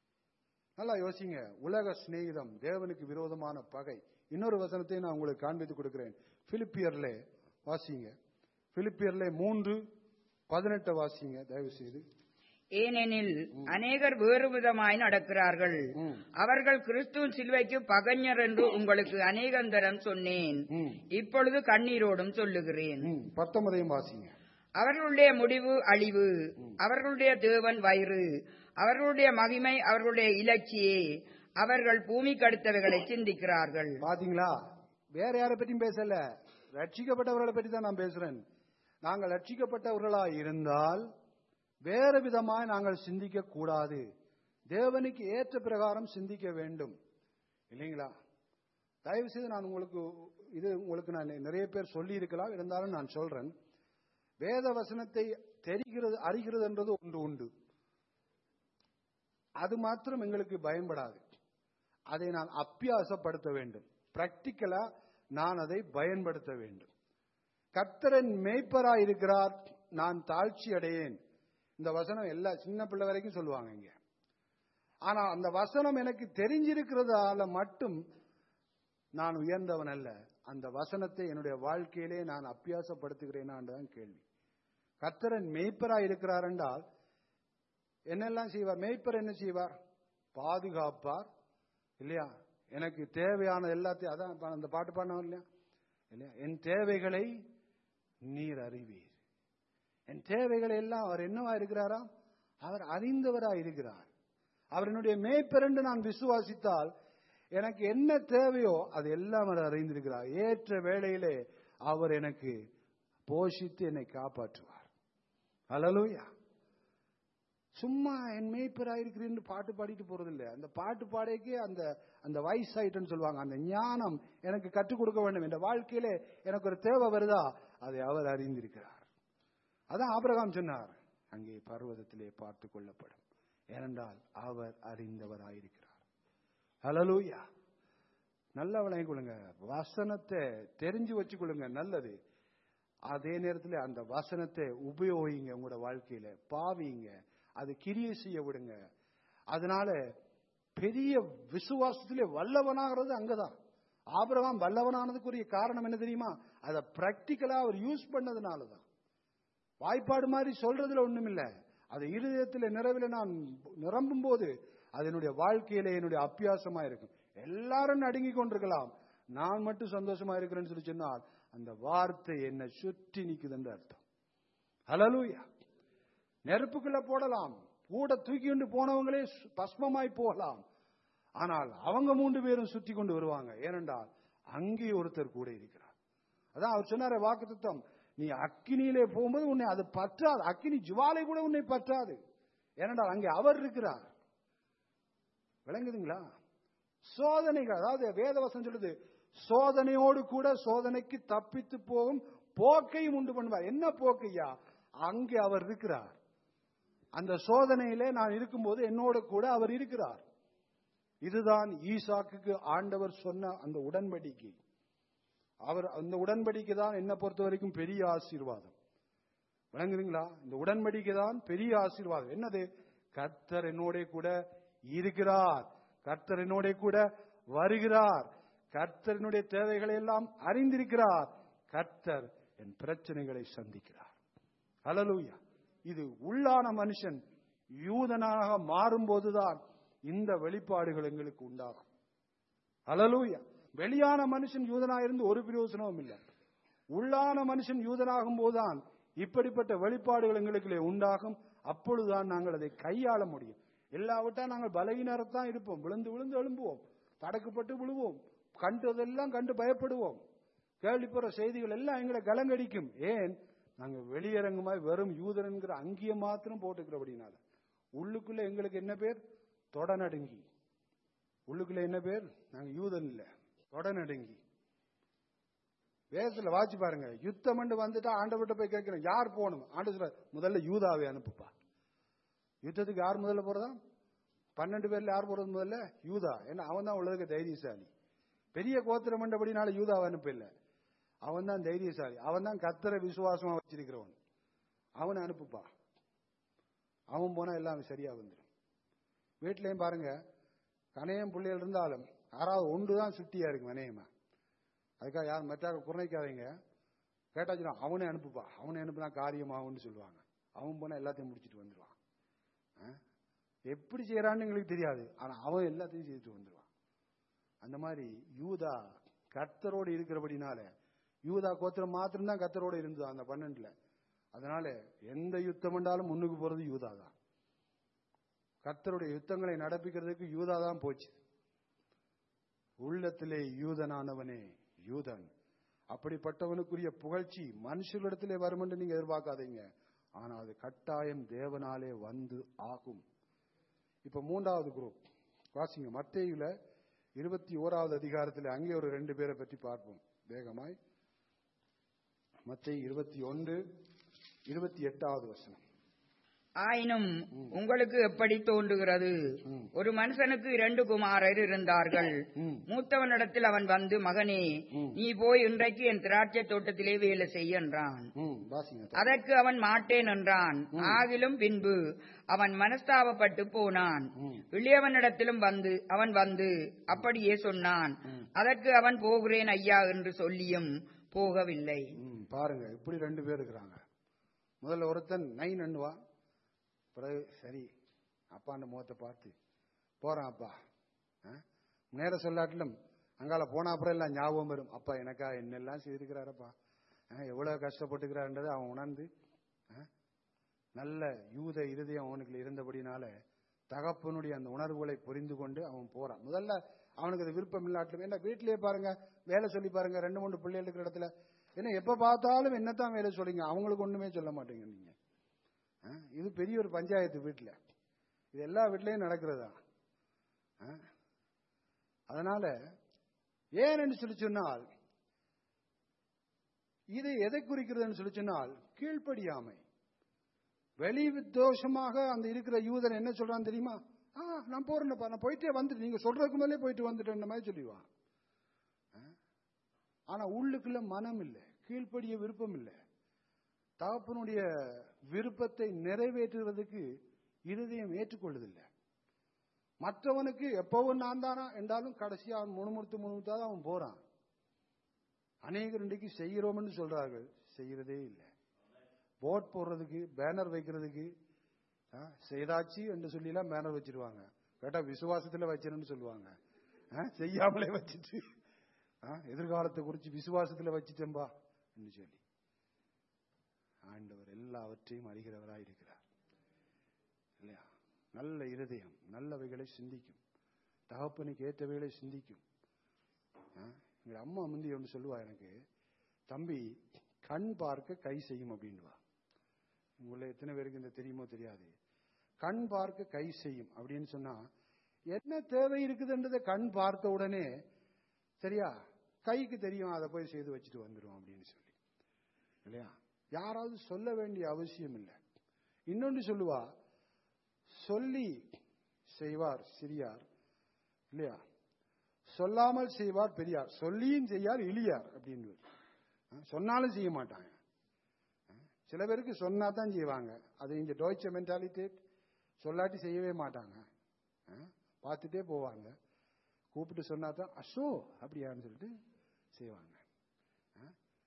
நல்லா யோசிங்க உலக சிநேகிதம் தேவனுக்கு விரோதமான பகை இன்னொரு வசனத்தை நான் உங்களுக்கு காண்பித்து கொடுக்கிறேன் பிலிப்பியர்ல வாசிங்க பிலிப்பியர்ல மூன்று பதினெட்டு வாசிங்க தயவு செய்து ஏனெனில் அநேகர் வேறு விதமாய் நடக்கிறார்கள் ம். அவர்கள் கிறிஸ்துவின் சிலுவைக்கு பகஞர் என்று உங்களுக்கு அநேகந்தரம் சொன்னேன் ம். இப்பொழுது கண்ணீரோடும் சொல்லுகிறேன் ம், பத்தொன்பதையும் வாசிங்க அவர்களுடைய முடிவு அழிவு அவர்களுடைய தேவன் வயிறு அவர்களுடைய மகிமை அவர்களுடைய இலட்சியே அவர்கள் பூமிக்கு அடுத்தவைகளை சிந்திக்கிறார்கள் பாத்தீங்களா வேற யாரை பற்றியும் பேசல ரட்சிக்கப்பட்டவர்களை பற்றி தான் நான் பேசுறேன் நாங்கள் ரட்சிக்கப்பட்டவர்களா இருந்தால் வேறு விதமாய் நாங்கள் சிந்திக்க கூடாது தேவனுக்கு ஏற்ற பிரகாரம் சிந்திக்க வேண்டும் இல்லைங்களா தயவு செய்து நான் உங்களுக்கு இது உங்களுக்கு நான் நிறைய பேர் சொல்லி இருக்கலாம் இருந்தாலும் நான் சொல்றேன் வேத வசனத்தை தெரிகிறது அறிகிறது என்றது ஒன்று உண்டு அது மாத்திரம் எங்களுக்கு பயன்படாது அதை நான் அப்பியாசப்படுத்த வேண்டும் பிராக்டிக்கலா நான் அதை பயன்படுத்த வேண்டும் கர்த்தரன் மேய்ப்பரா இருக்கிறார் நான் தாழ்ச்சி அடையேன் இந்த வசனம் எல்லா சின்ன பிள்ளை வரைக்கும் சொல்லுவாங்க இங்க ஆனா அந்த வசனம் எனக்கு தெரிஞ்சிருக்கிறதால மட்டும் நான் உயர்ந்தவன் அல்ல அந்த வசனத்தை என்னுடைய வாழ்க்கையிலே நான் அப்பியாசப்படுத்துகிறேனான்றதான் கேள்வி கர்த்தரன் மேய்ப்பரா இருக்கிறார் என்றால் என்னெல்லாம் செய்வார் மேய்ப்பர் என்ன செய்வார் பாதுகாப்பார் இல்லையா எனக்கு தேவையான எல்லாத்தையும் அதான் இப்ப அந்த பாட்டு பாடினோம் இல்லையா இல்லையா என் தேவைகளை நீர் அறிவீர் என் தேவைகளை எல்லாம் அவர் என்னவா இருக்கிறாரா அவர் அறிந்தவரா இருக்கிறார் அவர் என்னுடைய மேய்ப்பெரண்டு நான் விசுவாசித்தால் எனக்கு என்ன தேவையோ அது எல்லாம் அவர் அறிந்திருக்கிறார் ஏற்ற வேளையிலே அவர் எனக்கு போஷித்து என்னை காப்பாற்றுவார் அலலூயா சும்மா என் மேய்ப்பராயிருக்கிறேன்னு பாட்டு பாடிட்டு போறது இல்ல அந்த பாட்டு பாடைக்கே அந்த அந்த வயசாயிட்டுன்னு சொல்லுவாங்க அந்த ஞானம் எனக்கு கற்றுக் கொடுக்க வேண்டும் என்ற வாழ்க்கையிலே எனக்கு ஒரு தேவை வருதா அதை அவர் அறிந்திருக்கிறார் அதான் ஆபிரகாம் சொன்னார் அங்கே பர்வதத்திலே பார்த்து கொள்ளப்படும் ஏனென்றால் அவர் அறிந்தவராயிருக்கிறார் ஹலலூயா நல்லா விளங்கிக் கொள்ளுங்க வசனத்தை தெரிஞ்சு வச்சுக்கொள்ளுங்க நல்லது அதே நேரத்தில் அந்த வசனத்தை உபயோகிங்க உங்களோட வாழ்க்கையில பாவிங்க அது கிரியை செய்ய விடுங்க அதனால பெரிய விசுவாசத்திலே வல்லவனாகிறது அங்கதான் ஆபிரகாம் வல்லவனானதுக்குரிய காரணம் என்ன தெரியுமா அதை பிராக்டிக்கலா அவர் யூஸ் பண்ணதுனால தான் வாய்ப்பாடு மாதிரி சொல்றதுல ஒண்ணும் இல்ல அது இருதயத்தில் நிறைவில் நான் நிரம்பும் போது அது என்னுடைய வாழ்க்கையில என்னுடைய அப்பியாசமா இருக்கும் எல்லாரும் நடுங்கி கொண்டிருக்கலாம் நான் மட்டும் சந்தோஷமா இருக்கிறேன்னு சொல்லி சொன்னால் அந்த வார்த்தை என்னை சுற்றி நிக்குது என்று அர்த்தம் ஹalleluya நெருப்புக்குள்ள போடலாம் கூட தூக்கி கொண்டு போனவங்களே சு- பஸ்மமாய் போகலாம் ஆனால் அவங்க மூன்று பேரும் சுத்தி கொண்டு வருவாங்க ஏனென்றால் அங்கே ஒருத்தர் கூட இருக்கிறார் அதான் அவர் சொன்னார வாக்குத்தத்தம் நீ அக்கினியிலே போகும்போது உன்னை அது பற்றாது அக்கினி ஜுவாலை கூட உன்னை பற்றாது ஏனென்றால் அங்கே அவர் இருக்கிறார் விளங்குதுங்களா சோதனைகள் அதாவது வேதவசம் சொல்லுது சோதனையோடு கூட சோதனைக்கு தப்பித்து போகும் போக்கையும் உண்டு பண்ணுவார் என்ன போக்கையா அங்கே அவர் இருக்கிறார் அந்த சோதனையிலே நான் இருக்கும்போது என்னோட கூட அவர் இருக்கிறார் இதுதான் ஈசாக்குக்கு ஆண்டவர் சொன்ன அந்த உடன்படிக்கை அவர் அந்த உடன்படிக்கை தான் என்ன பொறுத்த வரைக்கும் பெரிய ஆசீர்வாதம் விளங்குதுங்களா இந்த உடன்படிக்கை தான் பெரிய ஆசீர்வாதம் என்னது கர்த்தர் என்னோட கூட இருக்கிறார் கர்த்தர் என்னோட கூட வருகிறார் கர்த்தரினுடைய தேவைகளை எல்லாம் அறிந்திருக்கிறார் கர்த்தர் என் பிரச்சனைகளை சந்திக்கிறார் ஹalleluya இது உள்ளான மனுஷன் யூதனாக மாறும்போதுதான் இந்த வெளிப்பாடுகள் எங்களுக்கு உண்டாகும் ஹalleluya வெளியான மனுஷன் யூதனாக இருந்து ஒரு பிரயோசனமும் இல்லை உள்ளான மனுஷன் யூதனாகும் போதுதான் இப்படிப்பட்ட வெளிப்பாடுகள் எங்களுக்குள்ளே உண்டாகும் அப்பொழுதுதான் நாங்கள் அதை கையாள முடியும் இல்லாவிட்டா நாங்கள் பலகீனரத்தான் இருப்போம் விழுந்து விழுந்து எழும்புவோம் தடக்கப்பட்டு விழுவோம் கண்டதெல்லாம் கண்டு பயப்படுவோம் கேள்விப்படுற செய்திகள் எல்லாம் எங்களை கலங்கடிக்கும் ஏன் நாங்க வெளியரங்கமாய் வெறும் யூதர் என்கிற அங்கிய மாத்திரம் போட்டுக்கிறபடினால உள்ளுக்குள்ள எங்களுக்கு என்ன பேர் தொடநடுங்கி உள்ளுக்குள்ள என்ன பேர் நாங்க யூதன் இல்ல தொடநடுங்கி வேதத்துல வாச்சு பாருங்க யுத்தம் வந்துட்டா ஆண்டவர்கிட்ட போய் கேட்கிறேன் யார் போகணும் ஆண்டு சொல்ற முதல்ல யூதாவை அனுப்புப்பா யுத்தத்துக்கு யார் முதல்ல போறதா பன்னெண்டு பேர்ல யார் போறது முதல்ல யூதா ஏன்னா அவன் தான் உலக தைரியசாலி பெரிய கோத்திரம் மண்டபடினால யூதாவை அனுப்பல அவன் தான் தைரியசாலி அவன் தான் கத்தரை விசுவாசமா வச்சிருக்கிறவன் அவனை அனுப்புப்பா அவன் போனா எல்லாம் சரியா வந்துடும் வீட்லயும் பாருங்க கணையம் பிள்ளைகள் இருந்தாலும் யாராவது ஒன்று தான் சுட்டியா இருக்கும் அநேகமா அதுக்காக யாரும் மற்ற குறைக்காதீங்க கேட்டாச்சுன்னா அவனே அனுப்புப்பா அவனை அனுப்புனா காரியமாகும்னு சொல்லுவாங்க அவன் போனா எல்லாத்தையும் முடிச்சிட்டு வந்துடுவான் ஆ? எப்படி செய்யறான்னு எங்களுக்கு தெரியாது ஆனா அவன் எல்லாத்தையும் செய்துட்டு வந்துடுவான் அந்த மாதிரி யூதா கர்த்தரோடு இருக்கிறபடினால யூதா கோத்திரம் மாத்திரம்தான் கர்த்தரோடு இருந்தது அந்த பன்னெண்டுல அதனால எந்த யுத்தம் என்றாலும் முன்னுக்கு போறது யூதா தான் கர்த்தருடைய யுத்தங்களை நடப்பிக்கிறதுக்கு யூதா தான் போச்சு உள்ளத்திலே யூதனானவனே யூதன் அப்படிப்பட்டவனுக்குரிய புகழ்ச்சி மனுஷர்களிடத்திலே வரும் என்று நீங்க எதிர்பார்க்காதீங்க ஆனா அது கட்டாயம் தேவனாலே வந்து ஆகும் இப்ப மூன்றாவது குரூப் வாசிங்க மத்தேயுல இருபத்தி ஓராவது அதிகாரத்தில் அங்கே ஒரு ரெண்டு பேரை பற்றி பார்ப்போம் வேகமாய் மத்திய இருபத்தி ஒன்று இருபத்தி எட்டாவது வசனம் ஆயினும் உங்களுக்கு எப்படி தோன்றுகிறது ம். ஒரு மனுஷனுக்கு இரண்டு குமாரர் இருந்தார்கள் ம். மூத்தவனிடத்தில் அவன் வந்து மகனே ம். நீ போய் இன்றைக்கு என் திராட்சை தோட்டத்திலே வேலை செய்ய என்றான் ம், வாசிங்க அதற்கு அவன் மாட்டேன் என்றான் ஆகிலும் பின்பு அவன் மனஸ்தாபப்பட்டு போனான் ம். இளையவனிடத்திலும் வந்து அவன் வந்து அப்படியே சொன்னான் அதற்கு அவன் போகிறேன் ஐயா என்று சொல்லியும் போகவில்லை ம், பாருங்க இப்படி ரெண்டு பேர் இருக்கிறாங்க முதல்ல ஒருத்தன் நைன் எண்ணுவா பிறகு சரி அப்பாண்ட முகத்தை பார்த்து போறான் அப்பா ஆ? நேர சொல்லாட்டிலும் அங்கால போன அப்புறம் எல்லாம் ஞாபகம் வரும் அப்பா எனக்கா என்னெல்லாம் செய்திருக்கிறாரப்பா ஆ, எவ்வளவு கஷ்டப்பட்டுக்கிறாருன்றதை அவன் உணர்ந்து ஆ? நல்ல யூத இருதயம் அவனுக்கு இருந்தபடினால தகப்பனுடைய அந்த உணர்வுகளை புரிந்து கொண்டு அவன் போறான் முதல்ல அவனுக்கு அது விருப்பம் இல்லாட்டிலும் ஏன்னா வீட்டிலேயே பாருங்க வேலை சொல்லி பாருங்க ரெண்டு மூணு பிள்ளைகள் இருக்கிற இடத்துல ஏன்னா எப்ப பார்த்தாலும் என்னத்தான் வேலை சொல்றீங்க அவங்களுக்கு ஒண்ணுமே சொல்ல மாட்டீங்க நீங்க ஆ? இது பெரிய ஒரு பஞ்சாயத்து வீட்டுல இது எல்லா வீட்லயும் நடக்கிறதா ஆ? அதனால ஏன் என்று சொல்லி சொன்னால் இது எதை குறிக்கிறதுன்னு சொல்லி சொன்னால் கீழ்ப்படியாமை வெளி தோஷமாக அந்த இருக்கிற யூதன் என்ன சொல்றான் தெரியுமா ஆ நான் போறேன்ப்பா நான் போயிட்டே வந்துட்டு நீங்க சொல்றதுக்கு மேலே போயிட்டு வந்துட்டேன் மாதிரி சொல்லிடுவான் ஆ? ஆனா உள்ளுக்குள்ள மனம் இல்லை கீழ்ப்படிய விருப்பம் இல்லை தகப்பனுடைய விருப்பத்தை நிறைவேற்றுவதற்கு இருதயம் ஏற்றுக்கொள்வதில்லை மற்றவனுக்கு எப்பவும் நான் தானா என்றாலும் கடைசியா அவன் முணுமுணுத்து முணுமுத்தாவது அவன் போறான் அநேகர் இன்றைக்கு செய்கிறோம்னு சொல்றார்கள் செய்கிறதே இல்லை போட் போடுறதுக்கு பேனர் வைக்கிறதுக்கு ஆ, செய்தாச்சு என்று சொல்லிலாம் பேனர் வச்சிருவாங்க கேட்டா விசுவாசத்துல வச்சிருன்னு சொல்லுவாங்க ஆ, செய்யாமலே வச்சுட்டு ஆ, எதிர்காலத்தை குறிச்சு விசுவாசத்துல வச்சுட்டேன்பா என்று சொல்லி ஆண்டவர் எல்லாவற்றையும் அறிகிறவராய் இருக்கிறார் இல்லையா நல்ல இருதயம் நல்லவைகளை சிந்திக்கும் தகப்பனுக்கு ஏற்றவைகளை சிந்திக்கும் ஆ, எங்க அம்மா முந்தி ஒன்று சொல்லுவா எனக்கு தம்பி கண் பார்க்க கை செய்யும் அப்படின்வா உங்களை எத்தனை பேருக்கு இந்த தெரியுமோ தெரியாது கண் பார்க்க கை செய்யும் அப்படின்னு சொன்னா என்ன தேவை இருக்குதுன்றதை கண் பார்த்த உடனே சரியா கைக்கு தெரியும் அதை போய் செய்து வச்சுட்டு வந்துடும் அப்படின்னு சொல்லி இல்லையா யாராவது சொல்ல வேண்டிய அவசியம் இல்லை இன்னொன்று சொல்லுவா சொல்லி செய்வார் சிறியார் இல்லையா சொல்லாமல் செய்வார் பெரியார் சொல்லியும் செய்யார் இழியார் அப்படின்னு சொன்னாலும் செய்ய மாட்டாங்க சில பேருக்கு சொன்னா தான் செய்வாங்க அது இந்த டோய்ச்ச மென்டாலிட்டி சொல்லாட்டி செய்யவே மாட்டாங்க ஆ, பார்த்துட்டே போவாங்க கூப்பிட்டு சொன்னா தான் அஷோ அப்படியான்னு சொல்லிட்டு செய்வாங்க ஆ?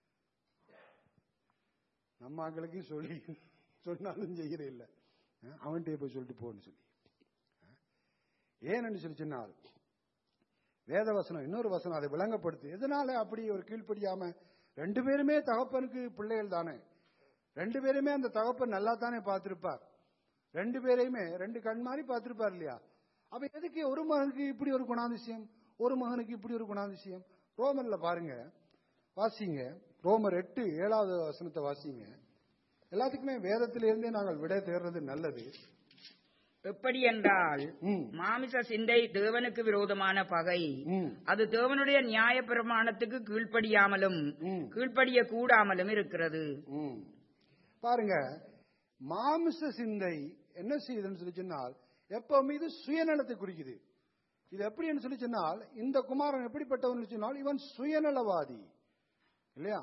நம்ம ஆட்களுக்கு சொல்லி சொன்னாலும் செய்யற இல்லை அவன்கிட்டயே போய் சொல்லிட்டு போன்னு சொல்லி ஆ? ஏன்னு சொல்லி சொன்னால் வேத வசனம் இன்னொரு வசனம் அதை விளங்கப்படுத்து எதனால அப்படி ஒரு கீழ்ப்படியாம ரெண்டு பேருமே தகப்பனுக்கு பிள்ளைகள் தானே ரெண்டு பேருமே அந்த தகப்பன் நல்லா தானே பார்த்திருப்பார் ரெண்டு பேரையுமே ரெண்டு கண் மாதிரி பார்த்திருப்பார் இல்லையா அப்ப எதுக்கு ஒரு மகனுக்கு இப்படி ஒரு குணாதிசயம் ஒரு மகனுக்கு இப்படி ஒரு குணாதிசயம் ரோமர்ல பாருங்க வாசிங்க ரோமர் எட்டு ஏழாவது வசனத்தை வாசிங்க எல்லாத்துக்குமே வேதத்திலிருந்தே நாங்கள் விடை தேடுறது நல்லது எப்படி என்றால் ம், மாமிச சிந்தை தேவனுக்கு விரோதமான பகை ம், அது தேவனுடைய நியாய பிரமாணத்துக்கு கீழ்ப்படியாமலும் ம். கீழ்ப்படிய கூடாமலும் இருக்கிறது ம். பாருங்க மாமிச சிந்தை என்ன செய்யுதுன்னு சொல்லி சொன்னால் எப்பவுமே இது சுயநலத்தை குறிக்குது இது எப்படின்னு சொல்லி சொன்னால் இந்த குமாரன் எப்படிப்பட்டவன் சொன்னால் இவன் சுயநலவாதி இல்லையா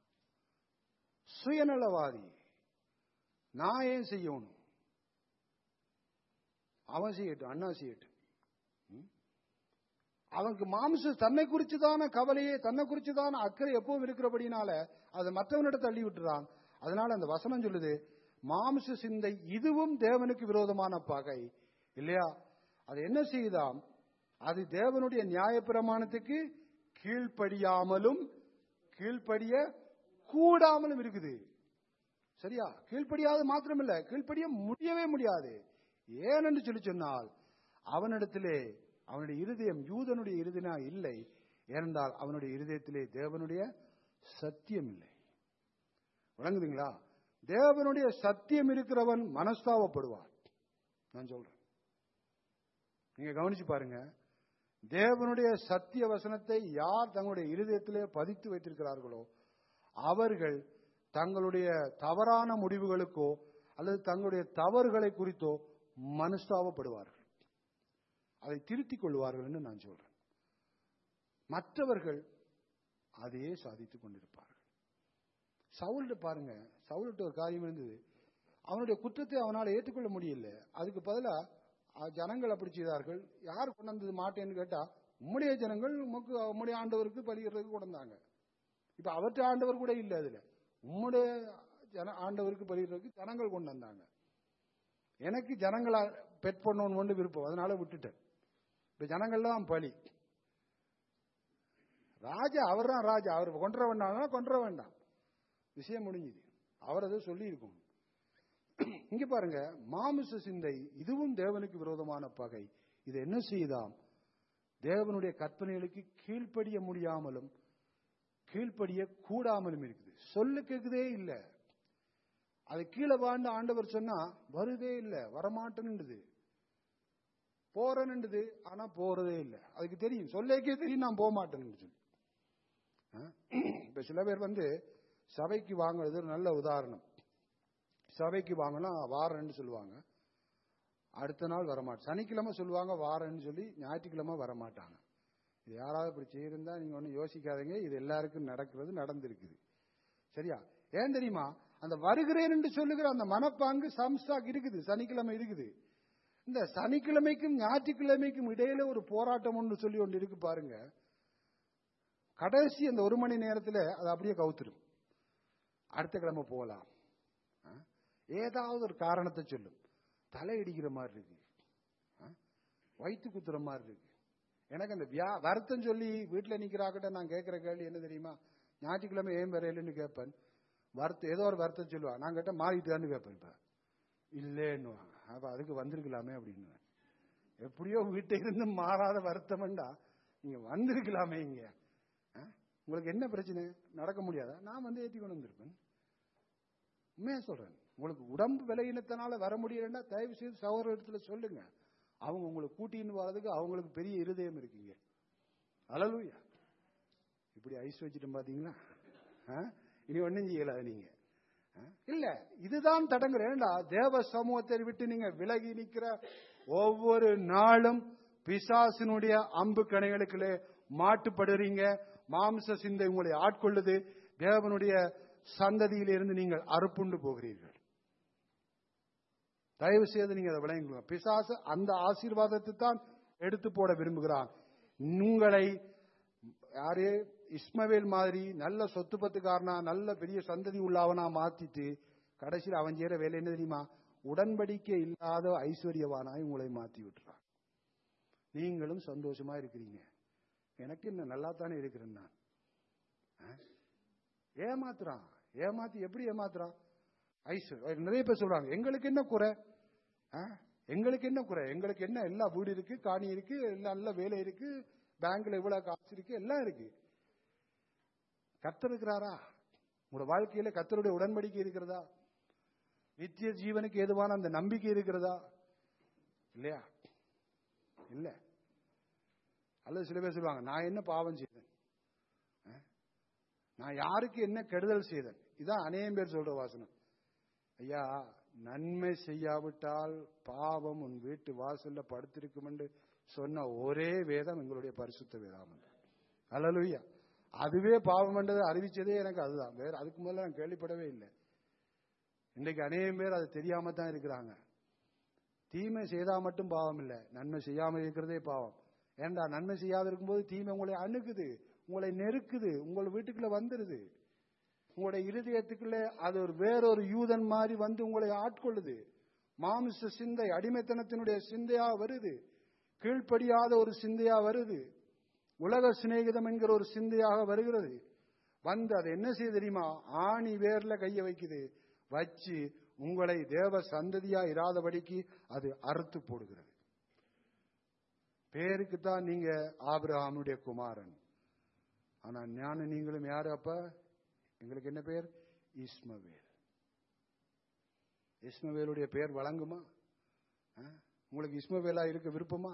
சுயநலவாதி நான் ஏன் செய்யணும் அவன் செய்யட்டும் அண்ணா செய்யட்டும் ம்? அவனுக்கு மாம்ச தன்னை குறிச்சுதான கவலையே தன்னை குறிச்சுதான அக்கறை எப்பவும் இருக்கிறபடினால அதை மற்றவனிட தள்ளி விட்டுறான் அதனால அந்த வசனம் சொல்லுது மாம்ச சிந்தை இதுவும் தேவனுக்கு விரோதமான பகை இல்லையா அது என்ன செய்யுதாம் அது தேவனுடைய நியாயப்பிரமாணத்துக்கு கீழ்ப்படியாமலும் கீழ்ப்படிய கூடாமலும் இருக்குது சரியா கீழ்ப்படியாது மாத்திரமில்ல கீழ்ப்படிய முடியவே முடியாது ஏனென்று சொல்லி சொன்னால் அவனிடத்திலே அவனுடைய இருதயம் யூதனுடைய இருதனா இல்லை ஏனென்றால் அவனுடைய இருதயத்திலே தேவனுடைய சத்தியம் இல்லை விளங்குதுங்களா தேவனுடைய சத்தியம் இருக்கிறவன் மனஸ்தாபப்படுவான் நான் சொல்றேன் நீங்க கவனிச்சு பாருங்க தேவனுடைய சத்திய வசனத்தை யார் தங்களுடைய இருதயத்திலே பதித்து வைத்திருக்கிறார்களோ அவர்கள் தங்களுடைய தவறான முடிவுகளுக்கோ அல்லது தங்களுடைய தவறுகளை குறித்தோ மனஸ்தாபப்படுவார்கள் அதை திருத்திக் கொள்வார்கள் என்று நான் சொல்றேன் மற்றவர்கள் அதையே சாதித்துக் கொண்டிருப்பார்கள் சவுல்கிட்ட பாருங்க சவுல்கிட்ட ஒரு காரியம் இருந்தது அவனுடைய குற்றத்தை அவனால் ஏற்றுக்கொள்ள முடியல அதுக்கு பதிலா அஹ், ஜனங்கள் அப்படி செய்தார்கள் யார் கொண்டு வந்தது மாட்டேன்னு கேட்டா உம்முடைய ஜனங்கள் உமக்கு உம்முடைய ஆண்டவருக்கு பலியிடுறதுக்கு கொண்டு வந்தாங்க இப்ப அவற்றை ஆண்டவர் கூட இல்லை அதுல உம்முடைய ஜன ஆண்டவருக்கு பலியிடுறதுக்கு ஜனங்கள் கொண்டு வந்தாங்க எனக்கு ஜனங்களா பெட் பண்ணணும்னு ஒன்று விருப்பம் அதனால விட்டுட்டேன் இப்ப ஜனங்கள்லாம் பலி ராஜா அவர் தான் ராஜா அவர் கொன்ற வேண்டாம் கொன்ற வேண்டாம் விஷயம் முடிஞ்சுது அவர் அதை சொல்லி இருக்கும் இங்க பாருங்க மாமிச சிந்தை இதுவும் தேவனுக்கு விரோதமான பகை இது என்ன செய்தாம் தேவனுடைய கற்பனைகளுக்கு கீழ்ப்படிய முடியாமலும் கீழ்ப்படிய கூடாமலும் இருக்குது சொல்லு கேக்குதே இல்ல அது கீழே வாழ்ந்த ஆண்டவர் சொன்னா வருதே இல்ல வரமாட்டேன்னுது போறேன்னுது ஆனா போறதே இல்லை அதுக்கு தெரியும் சொல்லேக்கே தெரியும் நான் போக மாட்டேன்னு சொல்லி ஆ? இப்ப சில பேர் வந்து சபைக்கு வாங்குறது ஒரு நல்ல உதாரணம் சபைக்கு வாங்கினா வாரேன்னு சொல்லுவாங்க அடுத்த நாள் வரமாட்டேன் சனிக்கிழமை சொல்லுவாங்க வாரேன்னு சொல்லி ஞாயிற்றுக்கிழமை வரமாட்டாங்க இது யாராவது இப்படி செய்யிருந்தா நீங்க ஒன்றும் யோசிக்காதீங்க இது எல்லாருக்கும் நடக்கிறது நடந்திருக்குது சரியா ஏன் தெரியுமா அந்த வருகிறேன் என்று சொல்லுகிற அந்த மனப்பாங்கு சம்ஸ்டாக் இருக்குது சனிக்கிழமை இருக்குது இந்த சனிக்கிழமைக்கும் ஞாயிற்றுக்கிழமைக்கும் இடையில ஒரு போராட்டம் ஒன்று சொல்லி ஒன்று இருக்கு பாருங்க கடைசி அந்த ஒரு மணி நேரத்தில் அது அப்படியே கவுத்துரும் அடுத்த கிழமை போகலாம் ஏதாவது ஒரு காரணத்தை சொல்லும் தலை இடிக்கிற மாதிரி இருக்கு ஆ? வயித்து குத்துற மாதிரி இருக்கு எனக்கு அந்த வியா வருத்தம் சொல்லி வீட்டில் நிற்கிறாக்கிட்ட நான் கேட்கிற கேள்வி என்ன தெரியுமா ஞாயிற்றுக்கிழமை ஏன் வரையிலன்னு கேட்பேன் வருத்தம் ஏதோ ஒரு வருத்தம் சொல்லுவா நான் கேட்ட மாறிட்டுதான்னு கேட்பேன் இப்ப இல்லேன்னுவாங்க அப்ப அதுக்கு வந்திருக்கலாமே அப்படின்னு எப்படியோ வீட்டை இருந்து மாறாத வருத்தம்டா நீங்க வந்திருக்கலாமே இங்க ஆ? உங்களுக்கு என்ன பிரச்சனை நடக்க முடியாதா நான் வந்து ஏற்றி கொண்டு வந்திருப்பேன் உண்மையா சொல்றேன் உங்களுக்கு உடம்பு விலையினத்தினால வர முடியலன்னா தயவு செய்து சகோதர இடத்துல சொல்லுங்க அவங்க உங்களை கூட்டின்னு வர்றதுக்கு அவங்களுக்கு பெரிய இருதயம் இருக்குங்க அலலுயா இப்படி ஐஸ் வச்சுட்டு பாத்தீங்களா ஆ? இனி ஒண்ணும் செய்யல நீங்க ஆ? இல்ல இதுதான் தடங்குற ஏண்டா தேவ சமூகத்தை விட்டு நீங்க விலகி நிக்கிற ஒவ்வொரு நாளும் பிசாசினுடைய அம்பு கணைகளுக்குள்ளே மாட்டுப்படுறீங்க மாம்ச சிந்தை உங்களை ஆட்கொள்ளுது தேவனுடைய சந்ததியிலிருந்து நீங்கள் அறுப்புண்டு போகிறீர்கள் தயவு செய்து நீங்க அதை விளங்குங்க பிசாசு அந்த ஆசீர்வாதத்தை தான் எடுத்து போட விரும்புகிறான் உங்களை யாரு இஸ்மவேல் மாதிரி நல்ல சொத்து பத்துக்காரனா நல்ல பெரிய சந்ததி உள்ளவனா மாத்திட்டு கடைசியில் அவன் செய்யற வேலை என்ன தெரியுமா உடன்படிக்கை இல்லாத ஐஸ்வர்யவானாய் உங்களை மாத்தி விட்டுறான் நீங்களும் சந்தோஷமா இருக்கிறீங்க எனக்கு என்ன நல்லா தானே இருக்கிறேன் நான் ஆ? ஏமாத்துறான் ஏமாத்தி எப்படி ஏமாத்துறான் ஐஸ்வர் நிறைய பேர் சொல்றாங்க எங்களுக்கு என்ன குறை ஆ? எங்களுக்கு என்ன குறை எங்களுக்கு என்ன எல்லா வீடு இருக்கு காணி இருக்கு எல்லா நல்ல வேலை இருக்கு பேங்க்ல இவ்வளவு காசு இருக்கு எல்லாம் இருக்கு கத்தர் இருக்கிறாரா உங்களோட வாழ்க்கையில கத்தருடைய உடன்படிக்கை இருக்கிறதா நித்திய ஜீவனுக்கு ஏதுவான அந்த நம்பிக்கை இருக்கிறதா இல்லையா இல்ல அல்லது சில பேர் சொல்லுவாங்க நான் என்ன பாவம் செய்தேன் ஆ? நான் யாருக்கு என்ன கெடுதல் செய்தேன் இதான் அநேகம் பேர் சொல்ற வாசனம் ஐயா நன்மை செய்யாவிட்டால் பாவம் உன் வீட்டு வாசல்ல படுத்திருக்கும் என்று சொன்ன ஒரே வேதம் எங்களுடைய பரிசுத்த வேதாமம் அல்லலுயா அதுவே பாவம் என்றதை அறிவிச்சதே எனக்கு அதுதான் வேற அதுக்கு முதல்ல நான் கேள்விப்படவே இல்லை இன்றைக்கு அநேகம் பேர் அது தெரியாம தான் இருக்கிறாங்க தீமை செய்தா மட்டும் பாவம் இல்லை நன்மை செய்யாம இருக்கிறதே பாவம் ஏண்டா நன்மை செய்யாத இருக்கும்போது தீமை உங்களை அணுகுது உங்களை நெருக்குது உங்கள் வீட்டுக்குள்ள வந்துருது உங்களுடைய இருதயத்துக்குள்ளே அது ஒரு வேறொரு யூதன் மாதிரி வந்து உங்களை ஆட்கொள்ளுது மாமிச சிந்தை அடிமைத்தனத்தினுடைய சிந்தையா வருது கீழ்ப்படியாத ஒரு சிந்தையா வருது உலக சிநேகிதம் என்கிற ஒரு சிந்தையாக வருகிறது வந்து அது என்ன செய்ய தெரியுமா ஆணி வேர்ல கைய வைக்குது வச்சு உங்களை தேவ சந்ததியா இராதபடிக்கு அது அறுத்து போடுகிறது பேருக்கு தான் நீங்க ஆபிரகாமுடைய குமாரன் ஆனா ஞான நீங்களும் யாரு அப்ப எங்களுக்கு என்ன பேர் இஸ்மவேல் இஸ்மவேலுடைய பேர் வழங்குமா ஆ? உங்களுக்கு இஸ்மவேலா இருக்க விருப்பமா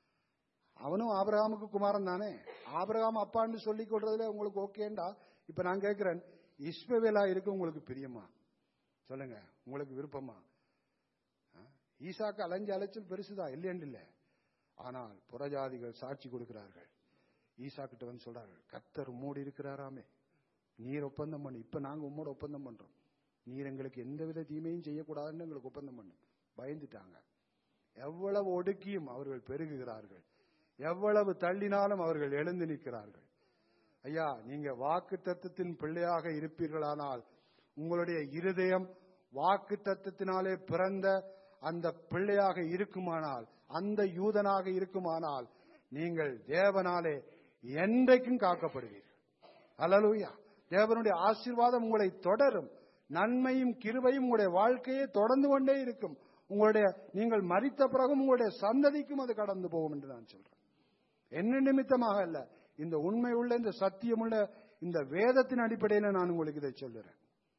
அவனும் ஆபிரகாமுக்கு குமாரன் தானே ஆபிரகாம் அப்பான்னு சொல்லிக் கொள்றதுல உங்களுக்கு ஓகேண்டா இப்ப நான் கேட்கிறேன் இஸ்மவேலா இருக்க உங்களுக்கு பிரியமா சொல்லுங்க உங்களுக்கு விருப்பமா ஆ? ஈசாக்கு அலைஞ்ச அலைச்சல் பெருசுதான் இல்லைன்னு இல்லை ஆனால் புறஜாதிகள் சாட்சி கொடுக்கிறார்கள் ஈசா கிட்ட வந்து சொல்றார்கள் கத்தர் மூடி இருக்கிறாராமே நீர் ஒப்பந்தம் பண்ணு இப்ப நாங்க உம்மோட ஒப்பந்தம் பண்றோம் நீர் எங்களுக்கு எந்தவித தீமையும் செய்யக்கூடாதுன்னு எங்களுக்கு ஒப்பந்தம் பண்ணு பயந்துட்டாங்க எவ்வளவு ஒடுக்கியும் அவர்கள் பெருகுகிறார்கள் எவ்வளவு தள்ளினாலும் அவர்கள் எழுந்து நிற்கிறார்கள் ஐயா நீங்க வாக்கு தத்துவத்தின் பிள்ளையாக இருப்பீர்களானால் உங்களுடைய இருதயம் வாக்கு தத்துவத்தினாலே பிறந்த அந்த பிள்ளையாக இருக்குமானால் அந்த யூதனாக இருக்குமானால் நீங்கள் தேவனாலே என்றைக்கும் காக்கப்படுவீர்கள் அல்லலுயா தேவனுடைய ஆசீர்வாதம் உங்களை தொடரும் நன்மையும் கிருபையும் உங்களுடைய வாழ்க்கையை தொடர்ந்து கொண்டே இருக்கும் உங்களுடைய நீங்கள் மறித்த பிறகும் உங்களுடைய சந்ததிக்கும் அது கடந்து போகும் என்று நான் சொல்றேன் என்ன நிமித்தமாக அல்ல இந்த உண்மை உள்ள இந்த சத்தியமுள்ள இந்த வேதத்தின் அடிப்படையில் நான் உங்களுக்கு இதை சொல்லுறேன்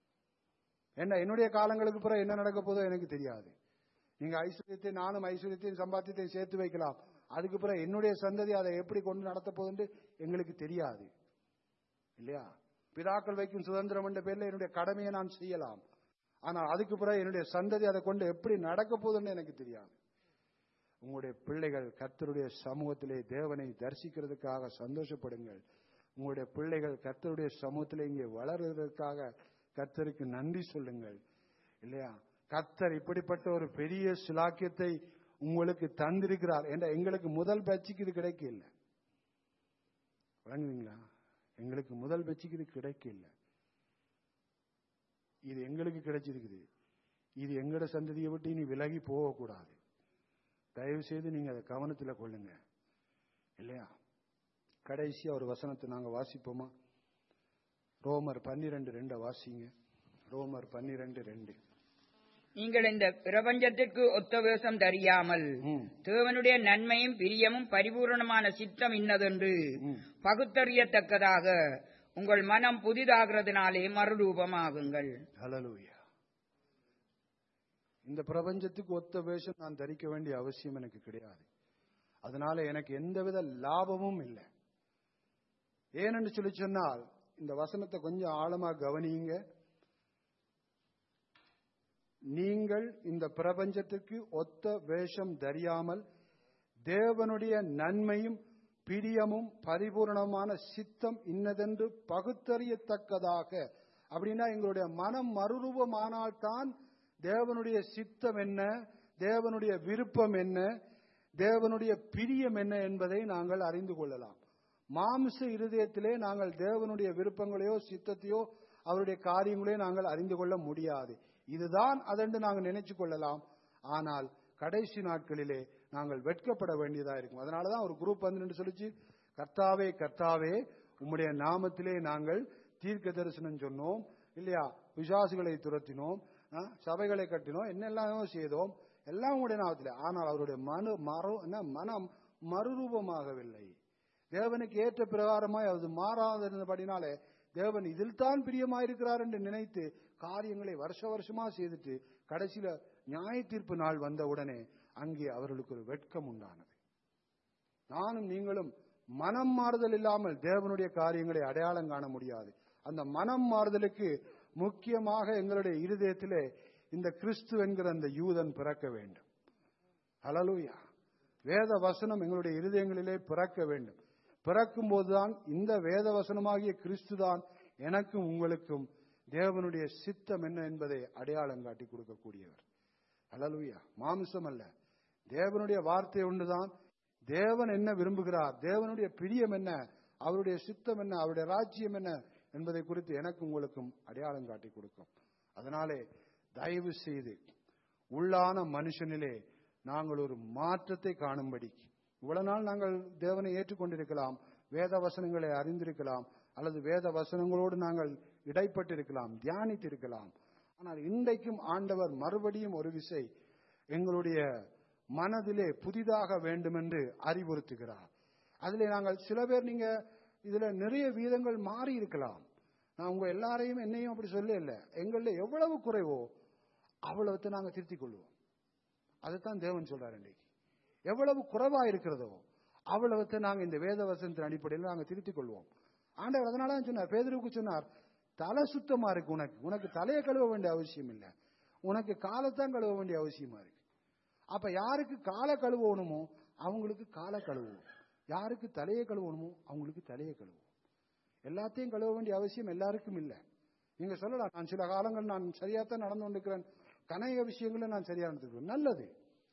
என்ன என்னுடைய காலங்களுக்கு பிறகு என்ன நடக்க போதோ எனக்கு தெரியாது நீங்க ஐஸ்வர்யத்தை நானும் ஐஸ்வர்யத்தையும் சம்பாத்தியத்தையும் சேர்த்து வைக்கலாம் அதுக்கு பிறகு என்னுடைய சந்ததி அதை எப்படி கொண்டு நடத்த போகுதுன்னு எங்களுக்கு தெரியாது இல்லையா பிதாக்கள் வைக்கும் சுதந்திரம் என்ற பேர்ல என்னுடைய கடமையை நான் செய்யலாம் ஆனால் அதுக்கு பிறகு என்னுடைய சந்ததி அதை கொண்டு எப்படி நடக்க போகுதுன்னு எனக்கு தெரியாது உங்களுடைய பிள்ளைகள் கர்த்தருடைய சமூகத்திலே தேவனை தரிசிக்கிறதுக்காக சந்தோஷப்படுங்கள் உங்களுடைய பிள்ளைகள் கர்த்தருடைய சமூகத்திலே இங்கே வளருவதற்காக கர்த்தருக்கு நன்றி சொல்லுங்கள் இல்லையா கர்த்தர் இப்படிப்பட்ட ஒரு பெரிய சிலாக்கியத்தை உங்களுக்கு தந்திருக்கிறார் என்ற எங்களுக்கு முதல் பேச்சுக்கு இது கிடைக்க இல்லை வழங்குவீங்களா எங்களுக்கு முதல் பேச்சுக்கு இது கிடைக்க இல்லை இது எங்களுக்கு கிடைச்சிருக்குது இது எங்கட சந்ததியை விட்டு இனி விலகி போகக்கூடாது தயவு செய்து நீங்க அதை கவனத்தில் கொள்ளுங்க இல்லையா கடைசியா ஒரு வசனத்தை நாங்க வாசிப்போமா ரோமர் பன்னிரெண்டு ரெண்ட வாசிங்க ரோமர் பன்னிரெண்டு ரெண்டு நீங்கள் இந்த பிரபஞ்சத்திற்கு ஒத்த வேஷம் தெரியாமல் ம். தேவனுடைய நன்மையும் பிரியமும் பரிபூரணமான சித்தம் இன்னதென்று ம். பகுத்தறியத்தக்கதாக உங்கள் மனம் புதிதாகிறதுனாலே மறுரூபமாகுங்கள் ஹalleluya இந்த பிரபஞ்சத்துக்கு ஒத்த வேஷம் நான் தரிக்க வேண்டிய அவசியம் எனக்கு கிடையாது அதனால எனக்கு எந்தவித லாபமும் இல்லை ஏனென்று சொல்லி சொன்னால் இந்த வசனத்தை கொஞ்சம் ஆழமா கவனியுங்க நீங்கள் இந்த பிரபஞ்சத்திற்கு ஒத்த வேஷம் தெரியாமல் தேவனுடைய நன்மையும் பிரியமும் பரிபூரணமான சித்தம் இன்னதென்று பகுத்தறியத்தக்கதாக அப்படின்னா எங்களுடைய மனம் மறுரூபமானால்தான் தேவனுடைய சித்தம் என்ன தேவனுடைய விருப்பம் என்ன தேவனுடைய பிரியம் என்ன என்பதை நாங்கள் அறிந்து கொள்ளலாம் மாம்ச இருதயத்திலே நாங்கள் தேவனுடைய விருப்பங்களையோ சித்தத்தையோ அவருடைய காரியங்களையோ நாங்கள் அறிந்து கொள்ள முடியாது இதுதான் அதென்று நாங்கள் நினைச்சு கொள்ளலாம் ஆனால் கடைசி நாட்களிலே நாங்கள் வெட்கப்பட வேண்டியதா இருக்கும் அதனாலதான் ஒரு குரூப் வந்து சொல்லிச்சு கர்த்தாவே கர்த்தாவே உம்முடைய நாமத்திலே நாங்கள் தீர்க்க தரிசனம் சொன்னோம் இல்லையா பிசாசுகளை துரத்தினோம் ஆ, சபைகளை கட்டினோம் என்னெல்லாமோ செய்தோம் எல்லாம் உங்களுடைய நாமத்திலே ஆனால் அவருடைய மனு மறு என்ன, மனம் மறுரூபமாகவில்லை தேவனுக்கு ஏற்ற பிரகாரமாய் அது மாறாதிருந்தபடினாலே தேவன் இதில் தான் பிரியமாயிருக்கிறார் என்று நினைத்து காரியங்களை வருஷ வருஷமா செய்துட்டு கடைசியில நியாய தீர்ப்பு நாள் வந்த உடனே அங்கே அவர்களுக்கு ஒரு வெட்கம் உண்டானது நானும் நீங்களும் மனம் மாறுதல் இல்லாமல் தேவனுடைய காரியங்களை அடையாளம் காண முடியாது அந்த மனம் மாறுதலுக்கு முக்கியமாக எங்களுடைய இருதயத்திலே இந்த கிறிஸ்து என்கிற அந்த யூதன் பிறக்க வேண்டும் ஹalleluya வேத வசனம் எங்களுடைய இருதயங்களிலே பிறக்க வேண்டும் பிறக்கும் போதுதான் இந்த வேத வசனமாகிய கிறிஸ்து தான் எனக்கும் உங்களுக்கும் தேவனுடைய சித்தம் என்ன என்பதை அடையாளம் காட்டி கொடுக்கக்கூடியவர் ஹalleluya மாம்சம் அல்ல தேவனுடைய வார்த்தை ஒன்றுதான் தேவன் என்ன விரும்புகிறார் தேவனுடைய பிரியம் என்ன அவருடைய சித்தம் என்ன அவருடைய ராஜ்யம் என்ன என்பதை குறித்து எனக்கு உங்களுக்கும் அடையாளம் காட்டி கொடுக்கும் அதனாலே தயவு செய்து உள்ளான மனுஷனிலே நாங்கள் ஒரு மாற்றத்தை காணும்படி இவ்வளவு நாள் நாங்கள் தேவனை ஏற்றுக்கொண்டிருக்கலாம் வேத வசனங்களை அறிந்திருக்கலாம் அல்லது வேத வசனங்களோடு நாங்கள் இடைப்பட்டிருக்கலாம் தியானித்திருக்கலாம் ஆனால் இன்றைக்கும் ஆண்டவர் மறுபடியும் ஒரு விசை எங்களுடைய மனதிலே புதிதாக வேண்டும் என்று அறிவுறுத்துகிறார் அதிலே நாங்கள் சில பேர் நீங்க இதுல நிறைய வீதங்கள் மாறி இருக்கலாம் நான் உங்க எல்லாரையும் என்னையும் அப்படி சொல்ல இல்லை எங்களில் எவ்வளவு குறைவோ அவ்வளவுத்தை நாங்க திருத்திக் கொள்வோம் அதைத்தான் தேவன் சொல்றாரு இன்னைக்கு எவ்வளவு குறைவா இருக்கிறதோ அவ்வளவுத்தை நாங்க இந்த வேத வசனத்தின் அடிப்படையில் நாங்க திருத்திக் கொள்வோம் ஆண்டவர் அதனால தான் சொன்னார் பேதருக்கு சொன்னார் தலை சுத்தமா இருக்கு உனக்கு உனக்கு தலையை கழுவ வேண்டிய அவசியம் இல்லை உனக்கு காலத்தான் கழுவ வேண்டிய அவசியமா இருக்கு அப்ப யாருக்கு காலை கழுவணுமோ அவங்களுக்கு காலை கழுவுவோம் யாருக்கு தலையை கழுவணுமோ அவங்களுக்கு தலையை கழுவுவோம் எல்லாத்தையும் கழுவ வேண்டிய அவசியம் எல்லாருக்கும் இல்லை நீங்க சொல்லலாம் நான் சில காலங்கள் நான் சரியாத்தான் நடந்து கொண்டிருக்கிறேன் கனைய விஷயங்களை நான் சரியா நடந்துக்கிறேன் நல்லது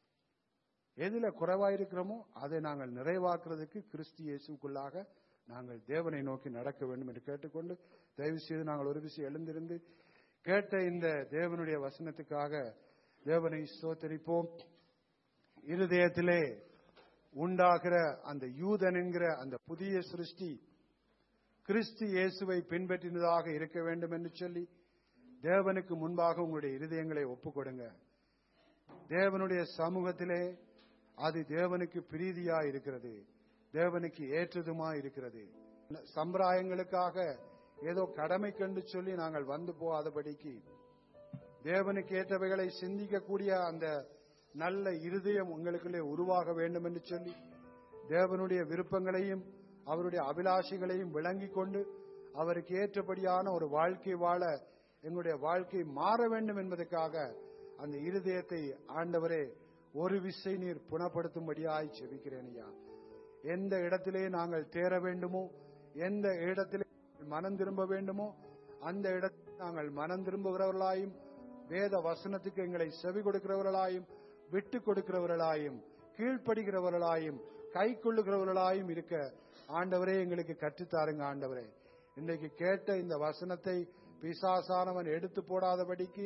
எதுல குறைவாயிருக்கிறோமோ அதை நாங்கள் நிறைவாக்குறதுக்கு கிறிஸ்து இயேசுக்குள்ளாக நாங்கள் தேவனை நோக்கி நடக்க வேண்டும் என்று கேட்டுக்கொண்டு தயவு செய்து நாங்கள் ஒரு விஷயம் எழுந்திருந்து கேட்ட இந்த தேவனுடைய வசனத்துக்காக தேவனை ஸ்தோத்தரிப்போம் இருதயத்திலே உண்டாகிற அந்த யூதன் என்கிற அந்த புதிய சிருஷ்டி கிறிஸ்து இயேசுவை பின்பற்றினதாக இருக்க வேண்டும் என்று சொல்லி தேவனுக்கு முன்பாக உங்களுடைய இருதயங்களை ஒப்புக் கொடுங்க தேவனுடைய சமூகத்திலே அது தேவனுக்கு பிரீதியா இருக்கிறது தேவனுக்கு ஏற்றதுமா இருக்கிறது சம்பிரதாயங்களுக்காக ஏதோ கடமை கண்டு சொல்லி நாங்கள் வந்து போகாதபடிக்கு தேவனுக்கு ஏற்றவைகளை சிந்திக்கக்கூடிய அந்த நல்ல இருதயம் உங்களுக்குள்ளே உருவாக வேண்டும் என்று சொல்லி தேவனுடைய விருப்பங்களையும் அவருடைய அபிலாஷைகளையும் விளங்கிக் கொண்டு அவருக்கு ஏற்றபடியான ஒரு வாழ்க்கை வாழ எங்களுடைய வாழ்க்கை மாற வேண்டும் என்பதற்காக அந்த இருதயத்தை ஆண்டவரே ஒரு விசை நீர் புனப்படுத்தும்படியாய் செபிக்கிறேன் ஐயா எந்த இடத்திலே நாங்கள் தேர வேண்டுமோ எந்த இடத்திலே மனம் திரும்ப வேண்டுமோ அந்த இடத்தில் நாங்கள் மனம் திரும்புகிறவர்களாயும் வேத வசனத்துக்கு எங்களை செவி கொடுக்கிறவர்களாயும் விட்டு கொடுக்கிறவர்களாயும் கீழ்ப்படுகிறவர்களாயும் கை கொள்ளுகிறவர்களாயும் இருக்க ஆண்டவரே எங்களுக்கு கற்றுத்தாருங்க ஆண்டவரே இன்றைக்கு கேட்ட இந்த வசனத்தை பிசாசானவன் எடுத்து போடாதபடிக்கு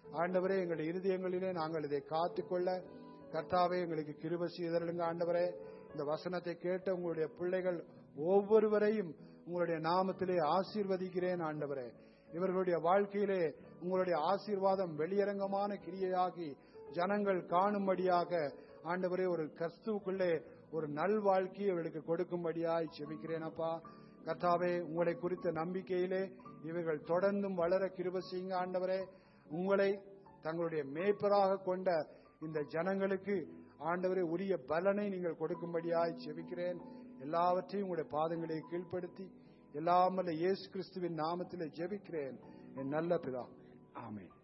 ஆண்டவரே எங்களுடைய இருதயங்களிலே நாங்கள் இதை காத்துக்கொள்ள கர்த்தாவே எங்களுக்கு கிருப செய்தருளுங்க ஆண்டவரே இந்த வசனத்தை கேட்ட உங்களுடைய பிள்ளைகள் ஒவ்வொருவரையும் உங்களுடைய நாமத்திலே ஆசீர்வதிக்கிறேன் ஆண்டவரே இவர்களுடைய வாழ்க்கையிலே உங்களுடைய ஆசீர்வாதம் வெளியரங்கமான கிரியையாகி ஜனங்கள் காணும்படியாக ஆண்டவரே ஒரு கிறிஸ்துவுக்குள்ளே ஒரு நல் வாழ்க்கையை இவர்களுக்கு கொடுக்கும்படியாய் செபிக்கிறேன் அப்பா கர்த்தாவே உங்களை குறித்த நம்பிக்கையிலே இவர்கள் தொடர்ந்தும் வளர கிருப செய்யுங்க ஆண்டவரே உங்களை தங்களுடைய மேய்ப்பராக கொண்ட இந்த ஜனங்களுக்கு ஆண்டவரே உரிய பலனை நீங்கள் கொடுக்கும்படியாய் செபிக்கிறேன் எல்லாவற்றையும் உங்களுடைய பாதங்களை கீழ்ப்படுத்தி எல்லாமல்ல இயேசு கிறிஸ்துவின் நாமத்திலே ஜெபிக்கிறேன் என் நல்ல பிதா ஆமென்